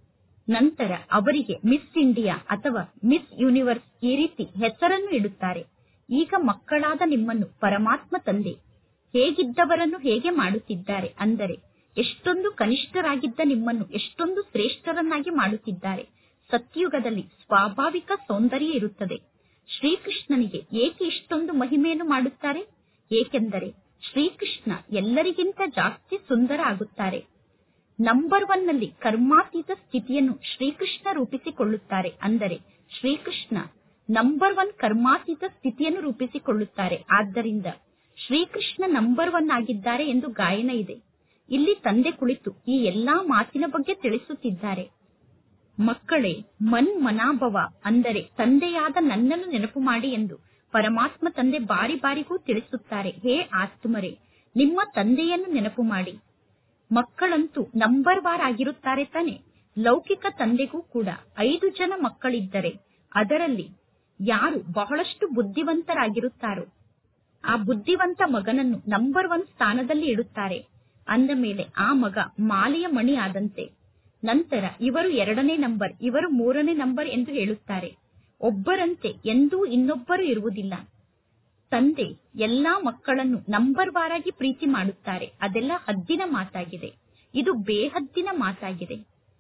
ನಂತರ ಅವರಿಗೆ ಮಿಸ್ ಇಂಡಿಯಾ ಅಥವಾ ಮಿಸ್ ಯೂನಿವರ್ಸ್ ಈ ರೀತಿ ಹೆಸರನ್ನು ಇಡುತ್ತಾರೆ ಈಗ ಮಕ್ಕಳಾದ ನಿಮ್ಮನ್ನು ಪರಮಾತ್ಮ ತಂದೆ ಹೇಗಿದ್ದವರನ್ನು ಹೇಗೆ ಮಾಡುತ್ತಿದ್ದಾರೆ ಅಂದರೆ ಎಷ್ಟೊಂದು ಕನಿಷ್ಠರಾಗಿದ್ದ ನಿಮ್ಮನ್ನು ಎಷ್ಟೊಂದು ಶ್ರೇಷ್ಠರನ್ನಾಗಿ ಮಾಡುತ್ತಿದ್ದಾರೆ ಸತ್ಯುಗದಲ್ಲಿ ಸ್ವಾಭಾವಿಕ ಸೌಂದರ್ಯ ಇರುತ್ತದೆ ಶ್ರೀಕೃಷ್ಣನಿಗೆ ಏಕೆ ಇಷ್ಟೊಂದು ಮಹಿಮೆಯನ್ನು ಮಾಡುತ್ತಾರೆ ಏಕೆಂದರೆ ಶ್ರೀಕೃಷ್ಣ ಎಲ್ಲರಿಗಿಂತ ಜಾಸ್ತಿ ಸುಂದರ ಆಗುತ್ತಾರೆ ನಂಬರ್ ಒನ್ ನಲ್ಲಿ ಕರ್ಮಾತೀತ ಸ್ಥಿತಿಯನ್ನು ಶ್ರೀಕೃಷ್ಣ ರೂಪಿಸಿಕೊಳ್ಳುತ್ತಾರೆ ಅಂದರೆ ಶ್ರೀಕೃಷ್ಣ ನಂಬರ್ ಒನ್ ಕರ್ಮಾತೀತ ಸ್ಥಿತಿಯನ್ನು ರೂಪಿಸಿಕೊಳ್ಳುತ್ತಾರೆ ಆದ್ದರಿಂದ ಶ್ರೀಕೃಷ್ಣ ನಂಬರ್ ಒನ್ ಆಗಿದ್ದಾರೆ ಎಂದು ಗಾಯನ ಇದೆ ಇಲ್ಲಿ ತಂದೆ ಕುಳಿತು ಈ ಎಲ್ಲಾ ಮಾತಿನ ಬಗ್ಗೆ ತಿಳಿಸುತ್ತಿದ್ದಾರೆ ಮಕ್ಕಳೇ ಮನ್ ಮನಾಭವ ಅಂದರೆ ತಂದೆಯಾದ ನನ್ನನ್ನು ನೆನಪು ಮಾಡಿ ಎಂದು ಪರಮಾತ್ಮ ತಂದೆ ಬಾರಿ ಬಾರಿಗೂ ತಿಳಿಸುತ್ತಾರೆ ಹೇ ಆತ್ಮರೇ ನಿಮ್ಮ ತಂದೆಯನ್ನು ನೆನಪು ಮಾಡಿ ಮಕ್ಕಳಂತೂ ನಂಬರ್ ವಾರ್ ಆಗಿರುತ್ತಾರೆ ತಾನೆ ಲೌಕಿಕ ತಂದೆಗೂ ಕೂಡ ಐದು ಜನ ಮಕ್ಕಳಿದ್ದರೆ ಅದರಲ್ಲಿ ಯಾರು ಬಹಳಷ್ಟು ಬುದ್ಧಿವಂತರಾಗಿರುತ್ತಾರೋ ಆ ಬುದ್ಧಿವಂತ ಮಗನನ್ನು ನಂಬರ್ ಒನ್ ಸ್ಥಾನದಲ್ಲಿ ಇಡುತ್ತಾರೆ ಅಂದ ಮೇಲೆ ಆ ಮಗ ಮಾಲೆಯ ಮಣಿ ಆದಂತೆ ನಂತರ ಇವರು ಎರಡನೇ ನಂಬರ್ ಇವರು ಮೂರನೇ ನಂಬರ್ ಎಂದು ಹೇಳುತ್ತಾರೆ ಒಬ್ಬರಂತೆ ಎಂದೂ ಇನ್ನೊಬ್ಬರು ಇರುವುದಿಲ್ಲ ತಂದೆ ಎಲ್ಲಾ ಮಕ್ಕಳನ್ನು ನಂಬರ್ ವಾರಾಗಿ ಪ್ರೀತಿ ಮಾಡುತ್ತಾರೆ ಅದೆಲ್ಲ ಹದ್ದಿನ ಮಾತಾಗಿದೆ ಇದು ಬೇಹದ್ದಿನ ಮಾತಾಗಿದೆ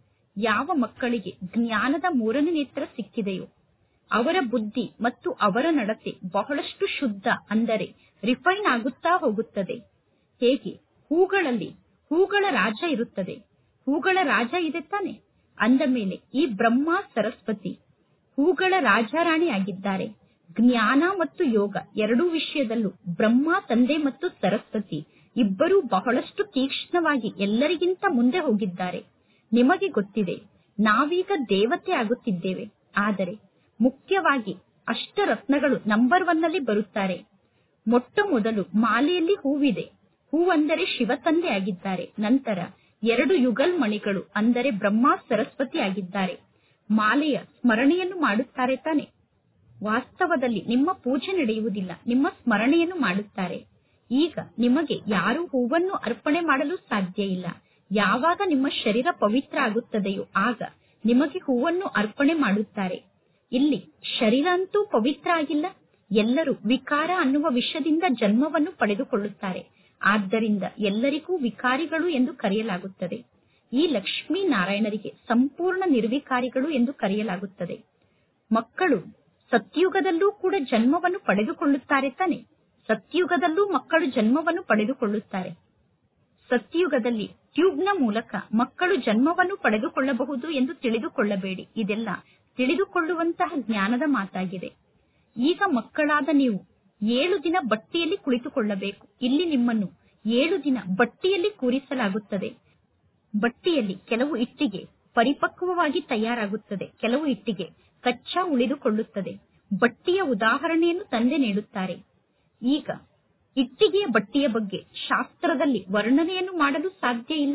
ಯಾವ ಮಕ್ಕಳಿಗೆ ಜ್ಞಾನದ ಮೂರನೇ ನೇತ್ರ ಸಿಕ್ಕಿದೆಯೋ ಅವರ ಬುದ್ಧಿ ಮತ್ತು ಅವರ ನಡತೆ ಬಹಳಷ್ಟು ಶುದ್ಧ ಅಂದರೆ ರಿಫೈನ್ ಆಗುತ್ತಾ ಹೋಗುತ್ತದೆ ಹೇಗೆ ಹೂಗಳಲ್ಲಿ ಹೂಗಳ ರಾಜ ಇರುತ್ತದೆ ಹೂಗಳ ರಾಜ ಇದೆ ತಾನೆ ಅಂದ ಮೇಲೆ ಈ ಬ್ರಹ್ಮ ಸರಸ್ವತಿ ಹೂಗಳ ರಾಜಾರಾಣಿ ಆಗಿದ್ದಾರೆ ಜ್ಞಾನ ಮತ್ತು ಯೋಗ ಎರಡೂ ವಿಷಯದಲ್ಲೂ ಬ್ರಹ್ಮ ತಂದೆ ಮತ್ತು ಸರಸ್ವತಿ ಇಬ್ಬರೂ ಬಹಳಷ್ಟು ತೀಕ್ಷ್ಣವಾಗಿ ಎಲ್ಲರಿಗಿಂತ ಮುಂದೆ ಹೋಗಿದ್ದಾರೆ ನಿಮಗೆ ಗೊತ್ತಿದೆ ನಾವೀಗ ದೇವತೆ ಆಗುತ್ತಿದ್ದೇವೆ ಆದರೆ ಮುಖ್ಯವಾಗಿ ಅಷ್ಟರತ್ನಗಳು ನಂಬರ್ ಒನ್ ನಲ್ಲಿ ಬರುತ್ತಾರೆ ಮೊಟ್ಟ ಮೊದಲು ಮಾಲೆಯಲ್ಲಿ ಹೂವಿದೆ ಹೂವೆಂದರೆ ಶಿವ ತಂದೆ ಆಗಿದ್ದಾರೆ ನಂತರ ಎರಡು ಯುಗಲ್ ಮಣಿಗಳು ಅಂದರೆ ಬ್ರಹ್ಮ ಸರಸ್ವತಿ ಆಗಿದ್ದಾರೆ ಮಾಲೆಯ ಸ್ಮರಣೆಯನ್ನು ಮಾಡುತ್ತಾರೆ ತಾನೆ ವಾಸ್ತವದಲ್ಲಿ ನಿಮ್ಮ ಪೂಜೆ ನಡೆಯುವುದಿಲ್ಲ ನಿಮ್ಮ ಸ್ಮರಣೆಯನ್ನು ಮಾಡುತ್ತಾರೆ ಈಗ ನಿಮಗೆ ಯಾರು ಹೂವನ್ನು ಅರ್ಪಣೆ ಮಾಡಲು ಸಾಧ್ಯ ಇಲ್ಲ ಯಾವಾಗ ನಿಮ್ಮ ಶರೀರ ಪವಿತ್ರ ಆಗುತ್ತದೆಯೋ ಆಗ ನಿಮಗೆ ಹೂವನ್ನು ಅರ್ಪಣೆ ಮಾಡುತ್ತಾರೆ ಇಲ್ಲಿ ಶರೀರ ಅಂತೂ ಪವಿತ್ರ ಆಗಿಲ್ಲ ಎಲ್ಲರೂ ವಿಕಾರ ಅನ್ನುವ ವಿಷದಿಂದ ಜನ್ಮವನ್ನು ಪಡೆದುಕೊಳ್ಳುತ್ತಾರೆ ಆದ್ದರಿಂದ ಎಲ್ಲರಿಗೂ ವಿಕಾರಿಗಳು ಎಂದು ಕರೆಯಲಾಗುತ್ತದೆ ಈ ಲಕ್ಷ್ಮೀ ನಾರಾಯಣರಿಗೆ ಸಂಪೂರ್ಣ ನಿರ್ವಿಕಾರಿಗಳು ಎಂದು ಕರೆಯಲಾಗುತ್ತದೆ ಮಕ್ಕಳು ಸತ್ಯುಗದಲ್ಲೂ ಕೂಡ ಜನ್ಮವನ್ನು ಪಡೆದುಕೊಳ್ಳುತ್ತಾರೆ ತಾನೆ ಸತ್ಯುಗದಲ್ಲೂ ಮಕ್ಕಳು ಜನ್ಮವನ್ನು ಪಡೆದುಕೊಳ್ಳುತ್ತಾರೆ ಸತ್ಯುಗದಲ್ಲಿ ಟ್ಯೂಬ್ನ ಮೂಲಕ ಮಕ್ಕಳು ಜನ್ಮವನ್ನು ಪಡೆದುಕೊಳ್ಳಬಹುದು ಎಂದು ತಿಳಿದುಕೊಳ್ಳಬೇಡಿ ಇದೆಲ್ಲ ತಿಳಿದುಕೊಳ್ಳುವಂತಹ ಜ್ಞಾನದ ಮಾತಾಗಿದೆ ಈಗ ಮಕ್ಕಳಾದ ನೀವು ಏಳು ದಿನ ಬಟ್ಟಿಯಲ್ಲಿ ಕುಳಿತುಕೊಳ್ಳಬೇಕು ಇಲ್ಲಿ ನಿಮ್ಮನ್ನು ಏಳು ದಿನ ಬಟ್ಟಿಯಲ್ಲಿ ಕೂರಿಸಲಾಗುತ್ತದೆ ಬಟ್ಟಿಯಲ್ಲಿ ಕೆಲವು ಇಟ್ಟಿಗೆ ಪರಿಪಕ್ವವಾಗಿ ತಯಾರಾಗುತ್ತದೆ ಕೆಲವು ಇಟ್ಟಿಗೆ ಕಚ್ಚಾ ಉಳಿದುಕೊಳ್ಳುತ್ತದೆ ಬಟ್ಟಿಯ ಉದಾಹರಣೆಯನ್ನು ತಂದೆ ನೀಡುತ್ತಾರೆ ಈಗ ಇಟ್ಟಿಗೆಯ ಬಟ್ಟಿಯ ಬಗ್ಗೆ ಶಾಸ್ತ್ರದಲ್ಲಿ ವರ್ಣನೆಯನ್ನು ಮಾಡಲು ಸಾಧ್ಯ ಇಲ್ಲ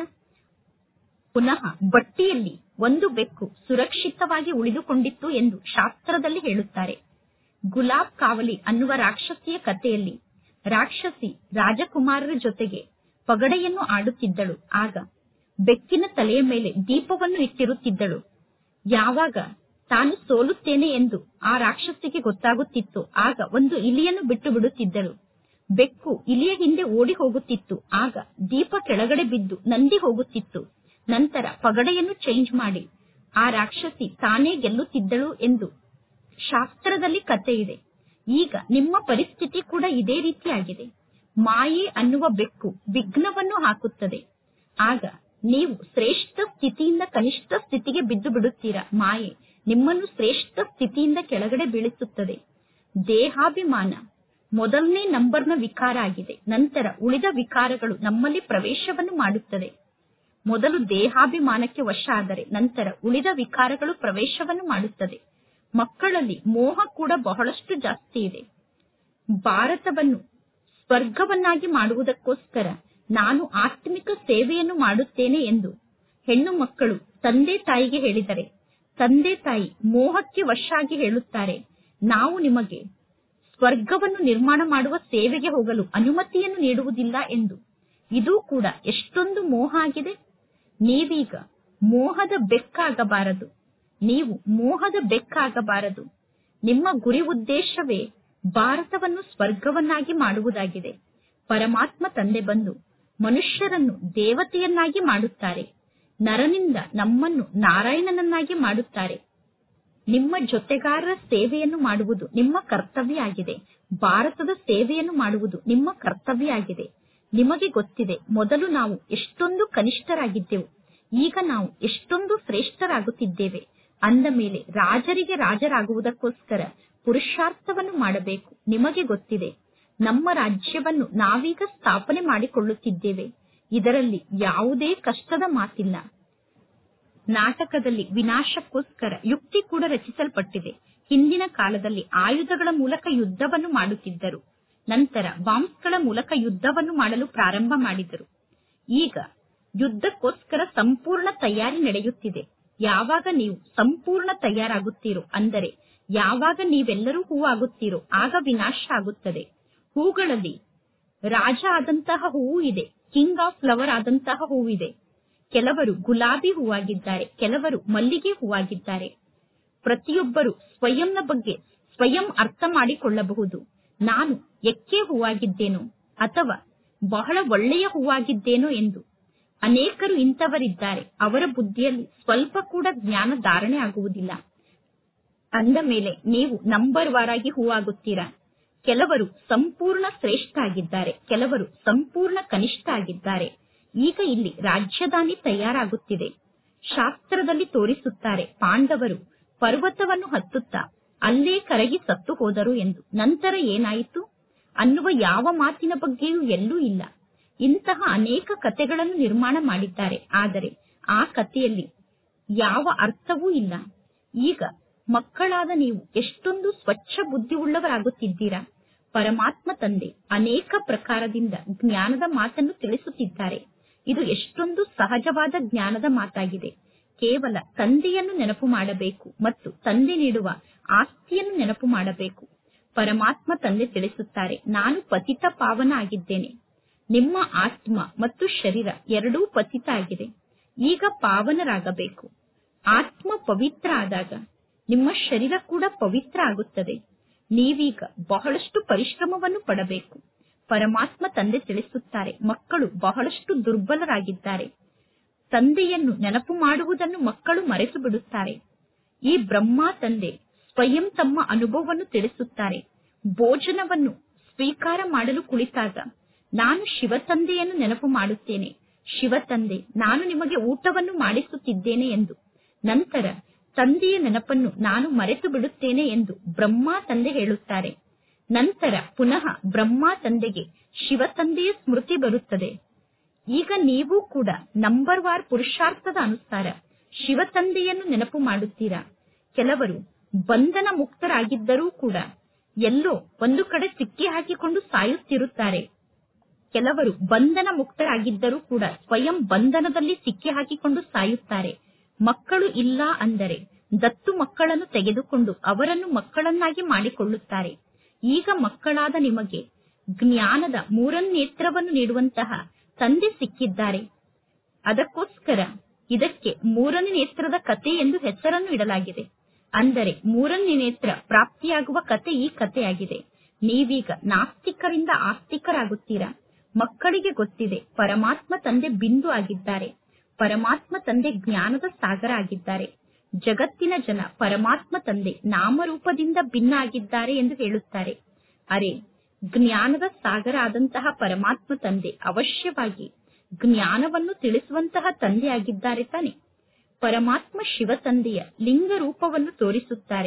ಪುನಃ ಬಟ್ಟಿಯಲ್ಲಿ ಒಂದು ಬೆಕ್ಕು ಸುರಕ್ಷಿತವಾಗಿ ಉಳಿದುಕೊಂಡಿತ್ತು ಎಂದು ಶಾಸ್ತ್ರದಲ್ಲಿ ಹೇಳುತ್ತಾರೆ ಗುಲಾಬ್ ಕಾವಲಿ ಅನ್ನುವ ರಾಕ್ಷಸಿಯ ಕಥೆಯಲ್ಲಿ ರಾಕ್ಷಸಿ ರಾಜಕುಮಾರರ ಜೊತೆಗೆ ಪಗಡೆಯನ್ನು ಆಡುತ್ತಿದ್ದಳು ಆಗ ಬೆಕ್ಕಿನ ತಲೆಯ ಮೇಲೆ ದೀಪವನ್ನು ಇಟ್ಟಿರುತ್ತಿದ್ದಳು ಯಾವಾಗ ತಾನು ಸೋಲುತ್ತೇನೆ ಎಂದು ಆ ರಾಕ್ಷಸಿಗೆ ಗೊತ್ತಾಗುತ್ತಿತ್ತು ಆಗ ಒಂದು ಇಲಿಯನ್ನು ಬಿಟ್ಟು ಬಿಡುತ್ತಿದ್ದಳು ಬೆಕ್ಕು ಇಲಿಯ ಹಿಂದೆ ಓಡಿ ಹೋಗುತ್ತಿತ್ತು ಆಗ ದೀಪ ಕೆಳಗಡೆ ಬಿದ್ದು ನಂದಿ ಹೋಗುತ್ತಿತ್ತು ನಂತರ ಪಗಡೆಯನ್ನು ಚೇಂಜ್ ಮಾಡಿ ಆ ರಾಕ್ಷಸಿ ತಾನೇ ಗೆಲ್ಲುತ್ತಿದ್ದಳು ಎಂದು ಶಾಸ್ತ್ರದಲ್ಲಿ ಕಥೆ ಇದೆ ಈಗ ನಿಮ್ಮ ಪರಿಸ್ಥಿತಿ ಕೂಡ ಇದೇ ರೀತಿಯಾಗಿದೆ ಮಾಯೆ ಅನ್ನುವ ಬೆಕ್ಕು ವಿಘ್ನವನ್ನು ಹಾಕುತ್ತದೆ ಆಗ ನೀವು ಶ್ರೇಷ್ಠ ಸ್ಥಿತಿಯಿಂದ ಕನಿಷ್ಠ ಸ್ಥಿತಿಗೆ ಬಿದ್ದು ಬಿಡುತ್ತೀರಾ ಮಾಯೆ ನಿಮ್ಮನ್ನು ಶ್ರೇಷ್ಠ ಸ್ಥಿತಿಯಿಂದ ಕೆಳಗಡೆ ಬೀಳಿಸುತ್ತದೆ ದೇಹಾಭಿಮಾನ ಮೊದಲನೇ ನಂಬರ್ನ ವಿಕಾರ ಆಗಿದೆ ನಂತರ ಉಳಿದ ವಿಕಾರಗಳು ನಮ್ಮಲ್ಲಿ ಪ್ರವೇಶವನ್ನು ಮಾಡುತ್ತದೆ ಮೊದಲು ದೇಹಾಭಿಮಾನಕ್ಕೆ ವಶ ಆದರೆ ನಂತರ ಉಳಿದ ವಿಕಾರಗಳು ಪ್ರವೇಶವನ್ನು ಮಾಡುತ್ತದೆ ಮಕ್ಕಳಲ್ಲಿ ಮೋಹ ಕೂಡ ಬಹಳಷ್ಟು ಜಾಸ್ತಿ ಇದೆ ಭಾರತವನ್ನು ಸ್ವರ್ಗವನ್ನಾಗಿ ಮಾಡುವುದಕ್ಕೋಸ್ಕರ ನಾನು ಆತ್ಮಿಕ ಸೇವೆಯನ್ನು ಮಾಡುತ್ತೇನೆ ಎಂದು ಹೆಣ್ಣು ಮಕ್ಕಳು ತಂದೆ ತಾಯಿಗೆ ಹೇಳಿದರೆ ತಂದೆ ತಾಯಿ ಮೋಹಕ್ಕೆ ವಶ ಆಗಿ ಹೇಳುತ್ತಾರೆ ನಾವು ನಿಮಗೆ ಸ್ವರ್ಗವನ್ನು ನಿರ್ಮಾಣ ಮಾಡುವ ಸೇವೆಗೆ ಹೋಗಲು ಅನುಮತಿಯನ್ನು ನೀಡುವುದಿಲ್ಲ ಎಂದು ಇದು ಕೂಡ ಎಷ್ಟೊಂದು ಮೋಹ ಆಗಿದೆ ನೀವೀಗ ಮೋಹದ ಬೆಕ್ಕಾಗಬಾರದು ನೀವು ಮೋಹದ ಬೆಕ್ಕಾಗಬಾರದು ನಿಮ್ಮ ಗುರಿ ಉದ್ದೇಶವೇ ಭಾರತವನ್ನು ಸ್ವರ್ಗವನ್ನಾಗಿ ಮಾಡುವುದಾಗಿದೆ ಪರಮಾತ್ಮ ತಂದೆ ಬಂದು ಮನುಷ್ಯರನ್ನು ದೇವತೆಯನ್ನಾಗಿ ಮಾಡುತ್ತಾರೆ ನರನಿಂದ ನಮ್ಮನ್ನು ನಾರಾಯಣನನ್ನಾಗಿ ಮಾಡುತ್ತಾರೆ ನಿಮ್ಮ ಜೊತೆಗಾರರ ಸೇವೆಯನ್ನು ಮಾಡುವುದು ನಿಮ್ಮ ಕರ್ತವ್ಯ ಆಗಿದೆ ಭಾರತದ ಸೇವೆಯನ್ನು ಮಾಡುವುದು ನಿಮ್ಮ ಕರ್ತವ್ಯ ಆಗಿದೆ ನಿಮಗೆ ಗೊತ್ತಿದೆ ಮೊದಲು ನಾವು ಎಷ್ಟೊಂದು ಕನಿಷ್ಠರಾಗಿದ್ದೆವು ಈಗ ನಾವು ಎಷ್ಟೊಂದು ಶ್ರೇಷ್ಠರಾಗುತ್ತಿದ್ದೇವೆ ಅಂದ ಮೇಲೆ ರಾಜರಿಗೆ ರಾಜರಾಗುವುದಕ್ಕೋಸ್ಕರ ಪುರುಷಾರ್ಥವನ್ನು ಮಾಡಬೇಕು ನಿಮಗೆ ಗೊತ್ತಿದೆ ನಮ್ಮ ರಾಜ್ಯವನ್ನು ನಾವೀಗ ಸ್ಥಾಪನೆ ಮಾಡಿಕೊಳ್ಳುತ್ತಿದ್ದೇವೆ ಇದರಲ್ಲಿ ಯಾವುದೇ ಕಷ್ಟದ ಮಾತಿಲ್ಲ ನಾಟಕದಲ್ಲಿ ವಿನಾಶಕ್ಕೋಸ್ಕರ ಯುಕ್ತಿ ಕೂಡ ರಚಿಸಲ್ಪಟ್ಟಿದೆ ಹಿಂದಿನ ಕಾಲದಲ್ಲಿ ಆಯುಧಗಳ ಮೂಲಕ ಯುದ್ಧವನ್ನು ಮಾಡುತ್ತಿದ್ದರು ನಂತರ ಬಾಂಬ್ಸ್ಗಳ ಮೂಲಕ ಯುದ್ಧವನ್ನು ಮಾಡಲು ಪ್ರಾರಂಭ ಮಾಡಿದರು ಈಗ ಯುದ್ಧಕ್ಕೋಸ್ಕರ ಸಂಪೂರ್ಣ ತಯಾರಿ ನಡೆಯುತ್ತಿದೆ ಯಾವಾಗ ನೀವು ಸಂಪೂರ್ಣ ತಯಾರಾಗುತ್ತೀರೋ ಅಂದರೆ ಯಾವಾಗ ನೀವೆಲ್ಲರೂ ಹೂವಾಗುತ್ತೀರೋ ಆಗ ವಿನಾಶ ಆಗುತ್ತದೆ ಹೂಗಳಲ್ಲಿ ರಾಜ ಆದಂತಹ ಹೂವು ಇದೆ ಕಿಂಗ್ ಆಫ್ ಫ್ಲವರ್ ಆದಂತಹ ಹೂವಿದೆ ಕೆಲವರು ಗುಲಾಬಿ ಹೂವಾಗಿದ್ದಾರೆ ಕೆಲವರು ಮಲ್ಲಿಗೆ ಹೂವಾಗಿದ್ದಾರೆ ಪ್ರತಿಯೊಬ್ಬರು ಸ್ವಯಂನ ಬಗ್ಗೆ ಸ್ವಯಂ ಅರ್ಥ ಮಾಡಿಕೊಳ್ಳಬಹುದು ನಾನು ಎಕ್ಕೆ ಹೂವಾಗಿದ್ದೇನೋ ಅಥವಾ ಬಹಳ ಒಳ್ಳೆಯ ಹೂವಾಗಿದ್ದೇನೋ ಎಂದು ಅನೇಕರು ಇಂಥವರಿದ್ದಾರೆ ಅವರ ಬುದ್ಧಿಯಲ್ಲಿ ಸ್ವಲ್ಪ ಕೂಡ ಜ್ಞಾನ ಧಾರಣೆ ಆಗುವುದಿಲ್ಲ ಅಂದ ಮೇಲೆ ನೀವು ನಂಬರ್ ವಾರಾಗಿ ಹೂವಾಗುತ್ತೀರಾ ಕೆಲವರು ಸಂಪೂರ್ಣ ಶ್ರೇಷ್ಠ ಆಗಿದ್ದಾರೆ ಕೆಲವರು ಸಂಪೂರ್ಣ ಕನಿಷ್ಠ ಆಗಿದ್ದಾರೆ ಈಗ ಇಲ್ಲಿ ರಾಜ್ಯದಾನಿ ತಯಾರಾಗುತ್ತಿದೆ ಶಾಸ್ತ್ರದಲ್ಲಿ ತೋರಿಸುತ್ತಾರೆ ಪಾಂಡವರು ಪರ್ವತವನ್ನು ಹತ್ತುತ್ತಾ ಅಲ್ಲೇ ಕರಗಿ ಸತ್ತು ಹೋದರು ಎಂದು ನಂತರ ಏನಾಯಿತು ಅನ್ನುವ ಯಾವ ಮಾತಿನ ಬಗ್ಗೆಯೂ ಎಲ್ಲೂ ಇಲ್ಲ ಇಂತಹ ಅನೇಕ ಕಥೆಗಳನ್ನು ನಿರ್ಮಾಣ ಮಾಡಿದ್ದಾರೆ ಆದರೆ ಆ ಕಥೆಯಲ್ಲಿ ಯಾವ ಅರ್ಥವೂ ಇಲ್ಲ ಈಗ ಮಕ್ಕಳಾದ ನೀವು ಎಷ್ಟೊಂದು ಸ್ವಚ್ಛ ಬುದ್ಧಿ ಉಳ್ಳವರಾಗುತ್ತಿದ್ದೀರಾ ಪರಮಾತ್ಮ ತಂದೆ ಅನೇಕ ಪ್ರಕಾರದಿಂದ ಜ್ಞಾನದ ಮಾತನ್ನು ತಿಳಿಸುತ್ತಿದ್ದಾರೆ ಇದು ಎಷ್ಟೊಂದು ಸಹಜವಾದ ಜ್ಞಾನದ ಮಾತಾಗಿದೆ ಕೇವಲ ತಂದೆಯನ್ನು ನೆನಪು ಮಾಡಬೇಕು ಮತ್ತು ತಂದೆ ನೀಡುವ ಆಸ್ತಿಯನ್ನು ನೆನಪು ಮಾಡಬೇಕು ಪರಮಾತ್ಮ ತಂದೆ ತಿಳಿಸುತ್ತಾರೆ ನಾನು ಪತಿತ ಪಾವನ ಆಗಿದ್ದೇನೆ ನಿಮ್ಮ ಆತ್ಮ ಮತ್ತು ಶರೀರ ಎರಡೂ ಪತಿತ ಆಗಿದೆ ಈಗ ಪಾವನರಾಗಬೇಕು ಆತ್ಮ ಪವಿತ್ರ ಆದಾಗ ನಿಮ್ಮ ಶರೀರ ಕೂಡ ಪವಿತ್ರ ಆಗುತ್ತದೆ ನೀವೀಗ ಬಹಳಷ್ಟು ಪರಿಶ್ರಮವನ್ನು ಪಡಬೇಕು ಪರಮಾತ್ಮ ತಂದೆ ತಿಳಿಸುತ್ತಾರೆ ಮಕ್ಕಳು ಬಹಳಷ್ಟು ದುರ್ಬಲರಾಗಿದ್ದಾರೆ ತಂದೆಯನ್ನು ನೆನಪು ಮಾಡುವುದನ್ನು ಮಕ್ಕಳು ಮರೆತು ಬಿಡುತ್ತಾರೆ ಈ ಬ್ರಹ್ಮ ತಂದೆ ಸ್ವಯಂ ತಮ್ಮ ಅನುಭವವನ್ನು ತಿಳಿಸುತ್ತಾರೆ ಭೋಜನವನ್ನು ಸ್ವೀಕಾರ ಮಾಡಲು ಕುಳಿತಾಗ ನಾನು ಶಿವತಂದೆಯನ್ನು ನೆನಪು ಮಾಡುತ್ತೇನೆ ಶಿವತಂದೆ ನಾನು ನಿಮಗೆ ಊಟವನ್ನು ಮಾಡಿಸುತ್ತಿದ್ದೇನೆ ಎಂದು ನಂತರ ತಂದೆಯ ನೆನಪನ್ನು ನಾನು ಮರೆತು ಬಿಡುತ್ತೇನೆ ಎಂದು ಬ್ರಹ್ಮ ತಂದೆ ಹೇಳುತ್ತಾರೆ ನಂತರ ಪುನಃ ಬ್ರಹ್ಮ ತಂದೆಗೆ ಶಿವತಂದೆಯ ಸ್ಮೃತಿ ಬರುತ್ತದೆ ಈಗ ನೀವು ಕೂಡ ನಂಬರ್ ವಾರ್ ಪುರುಷಾರ್ಥದ ಅನುಸಾರ ಶಿವತಂದೆಯನ್ನು ನೆನಪು ಮಾಡುತ್ತೀರಾ ಕೆಲವರು ಬಂಧನ ಮುಕ್ತರಾಗಿದ್ದರೂ ಕೂಡ ಎಲ್ಲೋ ಒಂದು ಕಡೆ ಸಿಕ್ಕಿ ಹಾಕಿಕೊಂಡು ಸಾಯುತ್ತಿರುತ್ತಾರೆ ಕೆಲವರು ಬಂಧನ ಮುಕ್ತರಾಗಿದ್ದರೂ ಕೂಡ ಸ್ವಯಂ ಬಂಧನದಲ್ಲಿ ಸಿಕ್ಕಿ ಹಾಕಿಕೊಂಡು ಸಾಯುತ್ತಾರೆ ಮಕ್ಕಳು ಇಲ್ಲ ಅಂದರೆ ದತ್ತು ಮಕ್ಕಳನ್ನು ತೆಗೆದುಕೊಂಡು ಅವರನ್ನು ಮಕ್ಕಳನ್ನಾಗಿ ಮಾಡಿಕೊಳ್ಳುತ್ತಾರೆ ಈಗ ಮಕ್ಕಳಾದ ನಿಮಗೆ ಜ್ಞಾನದ ಮೂರನ್ನೇತ್ರವನ್ನು ನೀಡುವಂತಹ ತಂದೆ ಸಿಕ್ಕಿದ್ದಾರೆ ಅದಕ್ಕೋಸ್ಕರ ಇದಕ್ಕೆ ಮೂರನೇ ನೇತ್ರದ ಕತೆ ಎಂದು ಹೆಸರನ್ನು ಇಡಲಾಗಿದೆ ಅಂದರೆ ಮೂರನೇ ನೇತ್ರ ಪ್ರಾಪ್ತಿಯಾಗುವ ಕತೆ ಈ ಕಥೆಯಾಗಿದೆ ನೀವೀಗ ನಾಸ್ತಿಕರಿಂದ ಆಸ್ತಿಕರಾಗುತ್ತೀರಾ ಮಕ್ಕಳಿಗೆ ಗೊತ್ತಿದೆ ಪರಮಾತ್ಮ ತಂದೆ ಬಿಂದು ಆಗಿದ್ದಾರೆ ಪರಮಾತ್ಮ ತಂದೆ ಜ್ಞಾನದ ಸಾಗರ ಆಗಿದ್ದಾರೆ ಜಗತ್ತಿನ ಜನ ಪರಮಾತ್ಮ ತಂದೆ ನಾಮರೂಪದಿಂದ ಭಿನ್ನ ಆಗಿದ್ದಾರೆ ಎಂದು ಹೇಳುತ್ತಾರೆ ಅರೆ ಜ್ಞಾನದ ಸಾಗರ ಆದಂತಹ ಪರಮಾತ್ಮ ತಂದೆ ಅವಶ್ಯವಾಗಿ ಜ್ಞಾನವನ್ನು ತಿಳಿಸುವಂತಹ ತಂದೆ ಆಗಿದ್ದಾರೆ ತಾನೆ ಪರಮಾತ್ಮ ಶಿವತಂದೆಯ ಲಿಂಗ ರೂಪವನ್ನು ತೋರಿಸುತ್ತಾರೆ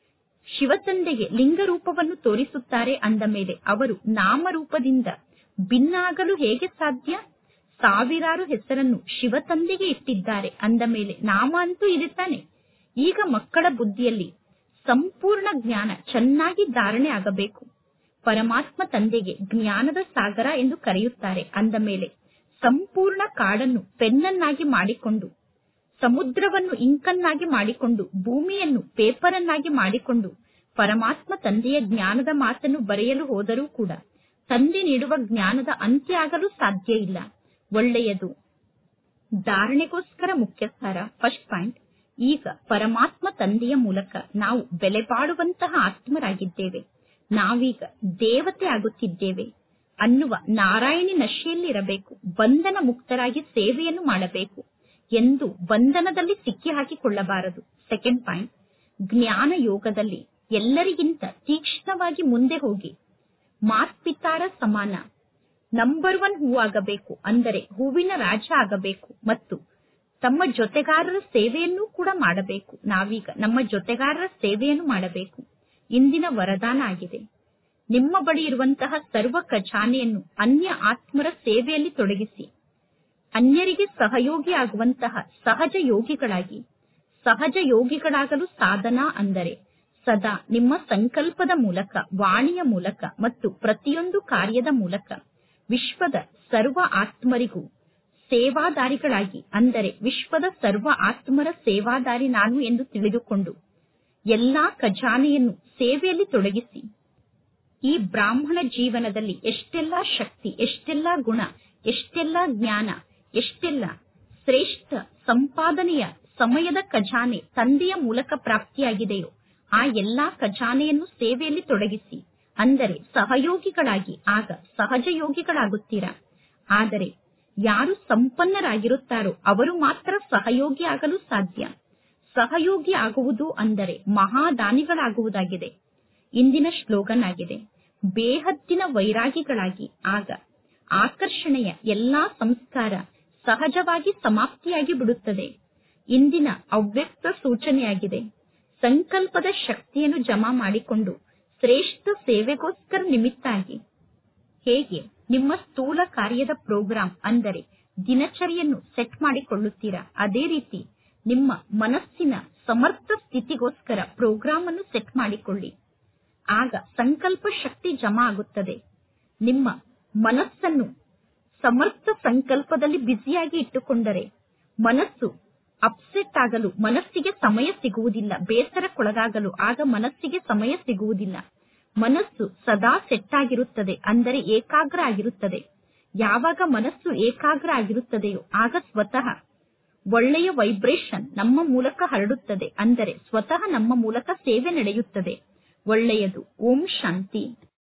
ಶಿವತಂದೆಗೆ ಲಿಂಗ ರೂಪವನ್ನು ತೋರಿಸುತ್ತಾರೆ ಅಂದ ಮೇಲೆ ಅವರು ನಾಮರೂಪದಿಂದ ಭಿನ್ನಾಗಲು ಹೇಗೆ ಸಾಧ್ಯ ಸಾವಿರಾರು ಹೆಸರನ್ನು ಶಿವತಂದೆಗೆ ಇಟ್ಟಿದ್ದಾರೆ ಅಂದ ಮೇಲೆ ನಾಮ ಅಂತೂ ಇದೆ ತಾನೆ ಈಗ ಮಕ್ಕಳ ಬುದ್ಧಿಯಲ್ಲಿ ಸಂಪೂರ್ಣ ಜ್ಞಾನ ಚೆನ್ನಾಗಿ ಧಾರಣೆ ಆಗಬೇಕು ಪರಮಾತ್ಮ ತಂದೆಗೆ ಜ್ಞಾನದ ಸಾಗರ ಎಂದು ಕರೆಯುತ್ತಾರೆ ಅಂದ ಮೇಲೆ ಸಂಪೂರ್ಣ ಕಾಡನ್ನು ಪೆನ್ನನ್ನಾಗಿ ಮಾಡಿಕೊಂಡು ಸಮುದ್ರವನ್ನು ಇಂಕನ್ನಾಗಿ ಮಾಡಿಕೊಂಡು ಭೂಮಿಯನ್ನು ಪೇಪರನ್ನಾಗಿ ಮಾಡಿಕೊಂಡು ಪರಮಾತ್ಮ ತಂದೆಯ ಜ್ಞಾನದ ಮಾತನ್ನು ಬರೆಯಲು ಹೋದರೂ ಕೂಡ ತಂದೆ ನೀಡುವ ಜ್ಞಾನದ ಅಂತ್ಯ ಆಗಲು ಸಾಧ್ಯ ಇಲ್ಲ ಒಳ್ಳೆಯದು ಧಾರಣೆಗೋಸ್ಕರ ಮುಖ್ಯ ಸಾರ ಫಸ್ಟ್ ಪಾಯಿಂಟ್ ಈಗ ಪರಮಾತ್ಮ ತಂದೆಯ ಮೂಲಕ ನಾವು ಬೆಲೆ ಬಾಳುವಂತಹ ಆತ್ಮರಾಗಿದ್ದೇವೆ ನಾವೀಗ ದೇವತೆ ಆಗುತ್ತಿದ್ದೇವೆ ಅನ್ನುವ ನಾರಾಯಣಿ ನಶೆಯಲ್ಲಿರಬೇಕು ಬಂಧನ ಮುಕ್ತರಾಗಿ ಸೇವೆಯನ್ನು ಮಾಡಬೇಕು ಎಂದು ಬಂಧನದಲ್ಲಿ ಸಿಕ್ಕಿ ಹಾಕಿಕೊಳ್ಳಬಾರದು ಸೆಕೆಂಡ್ ಪಾಯಿಂಟ್ ಜ್ಞಾನ ಯೋಗದಲ್ಲಿ ಎಲ್ಲರಿಗಿಂತ ತೀಕ್ಷ್ಣವಾಗಿ ಮುಂದೆ ಹೋಗಿ ಮಾತ್ಪಿತಾರ ಸಮಾನ ನಂಬರ್ ಒನ್ ಹೂವಾಗಬೇಕು ಅಂದರೆ ಹೂವಿನ ರಾಜ ಆಗಬೇಕು ಮತ್ತು ತಮ್ಮ ಜೊತೆಗಾರರ ಸೇವೆಯನ್ನೂ ಕೂಡ ಮಾಡಬೇಕು ನಾವೀಗ ನಮ್ಮ ಜೊತೆಗಾರರ ಸೇವೆಯನ್ನು ಮಾಡಬೇಕು ಇಂದಿನ ವರದಾನ ಆಗಿದೆ ನಿಮ್ಮ ಬಳಿ ಇರುವಂತಹ ಸರ್ವ ಖಜಾನೆಯನ್ನು ಅನ್ಯ ಆತ್ಮರ ಸೇವೆಯಲ್ಲಿ ತೊಡಗಿಸಿ ಅನ್ಯರಿಗೆ ಸಹಯೋಗಿ ಆಗುವಂತಹ ಸಹಜ ಯೋಗಿಗಳಾಗಿ ಸಹಜ ಯೋಗಿಗಳಾಗಲು ಸಾಧನ ಅಂದರೆ ಸದಾ ನಿಮ್ಮ ಸಂಕಲ್ಪದ ಮೂಲಕ ವಾಣಿಯ ಮೂಲಕ ಮತ್ತು ಪ್ರತಿಯೊಂದು ಕಾರ್ಯದ ಮೂಲಕ ವಿಶ್ವದ ಸರ್ವ ಆತ್ಮರಿಗೂ ಸೇವಾದಾರಿಗಳಾಗಿ ಅಂದರೆ ವಿಶ್ವದ ಸರ್ವ ಆತ್ಮರ ಸೇವಾದಾರಿ ನಾನು ಎಂದು ತಿಳಿದುಕೊಂಡು ಎಲ್ಲಾ ಖಜಾನೆಯನ್ನು ಸೇವೆಯಲ್ಲಿ ತೊಡಗಿಸಿ ಈ ಬ್ರಾಹ್ಮಣ ಜೀವನದಲ್ಲಿ ಎಷ್ಟೆಲ್ಲಾ ಶಕ್ತಿ ಎಷ್ಟೆಲ್ಲಾ ಗುಣ ಎಷ್ಟೆಲ್ಲಾ ಜ್ಞಾನ ಎಷ್ಟೆಲ್ಲ ಶ್ರೇಷ್ಠ ಸಂಪಾದನೆಯ ಸಮಯದ ಖಜಾನೆ ತಂದೆಯ ಮೂಲಕ ಪ್ರಾಪ್ತಿಯಾಗಿದೆಯೋ ಆ ಎಲ್ಲಾ ಖಜಾನೆಯನ್ನು ಸೇವೆಯಲ್ಲಿ ತೊಡಗಿಸಿ ಅಂದರೆ ಸಹಯೋಗಿಗಳಾಗಿ ಆಗ ಸಹಜ ಯೋಗಿಗಳಾಗುತ್ತೀರಾ ಆದರೆ ಯಾರು ಸಂಪನ್ನರಾಗಿರುತ್ತಾರೋ ಅವರು ಮಾತ್ರ ಸಹಯೋಗಿ ಆಗಲು ಸಾಧ್ಯ ಸಹಯೋಗಿ ಆಗುವುದು ಅಂದರೆ ಮಹಾದಾನಿಗಳಾಗುವುದಾಗಿದೆ ಇಂದಿನ ಶ್ಲೋಗನ್ ಆಗಿದೆ ಬೇಹದ್ದಿನ ವೈರಾಗಿಗಳಾಗಿ ಆಗ ಆಕರ್ಷಣೆಯ ಎಲ್ಲಾ ಸಂಸ್ಕಾರ ಸಹಜವಾಗಿ ಸಮಾಪ್ತಿಯಾಗಿ ಬಿಡುತ್ತದೆ ಇಂದಿನ ಅವ್ಯಕ್ತ ಸೂಚನೆಯಾಗಿದೆ ಸಂಕಲ್ಪದ ಶಕ್ತಿಯನ್ನು ಜಮಾ ಮಾಡಿಕೊಂಡು ಶ್ರೇಷ್ಠ ಸೇವೆಗೋಸ್ಕರ ನಿಮಿತ್ತಾಗಿ ಹೇಗೆ ನಿಮ್ಮ ಸ್ಥೂಲ ಕಾರ್ಯದ ಪ್ರೋಗ್ರಾಂ ಅಂದರೆ ದಿನಚರಿಯನ್ನು ಸೆಟ್ ಮಾಡಿಕೊಳ್ಳುತ್ತೀರಾ ಅದೇ ರೀತಿ ನಿಮ್ಮ ಮನಸ್ಸಿನ ಸಮರ್ಥ ಸ್ಥಿತಿಗೋಸ್ಕರ ಪ್ರೋಗ್ರಾಂ ಅನ್ನು ಸೆಟ್ ಮಾಡಿಕೊಳ್ಳಿ ಆಗ ಸಂಕಲ್ಪ ಶಕ್ತಿ ಜಮಾ ಆಗುತ್ತದೆ ನಿಮ್ಮ ಮನಸ್ಸನ್ನು ಸಮರ್ಥ ಸಂಕಲ್ಪದಲ್ಲಿ ಬ್ಯುಸಿಯಾಗಿ ಇಟ್ಟುಕೊಂಡರೆ ಮನಸ್ಸು ಅಪ್ಸೆಟ್ ಆಗಲು ಮನಸ್ಸಿಗೆ ಸಮಯ ಸಿಗುವುದಿಲ್ಲ ಬೇಸರಕ್ಕೊಳಗಾಗಲು ಆಗ ಮನಸ್ಸಿಗೆ ಸಮಯ ಸಿಗುವುದಿಲ್ಲ ಮನಸ್ಸು ಸದಾ ಸೆಟ್ ಆಗಿರುತ್ತದೆ ಅಂದರೆ ಏಕಾಗ್ರ ಆಗಿರುತ್ತದೆ ಯಾವಾಗ ಮನಸ್ಸು ಏಕಾಗ್ರ ಆಗಿರುತ್ತದೆಯೋ ಆಗ ಸ್ವತಃ ಒಳ್ಳೆಯ ವೈಬ್ರೇಷನ್ ನಮ್ಮ ಮೂಲಕ ಹರಡುತ್ತದೆ ಅಂದರೆ ಸ್ವತಃ ನಮ್ಮ ಮೂಲಕ ಸೇವೆ ನಡೆಯುತ್ತದೆ ಒಳ್ಳೆಯದು ಓಂ ಶಾಂತಿ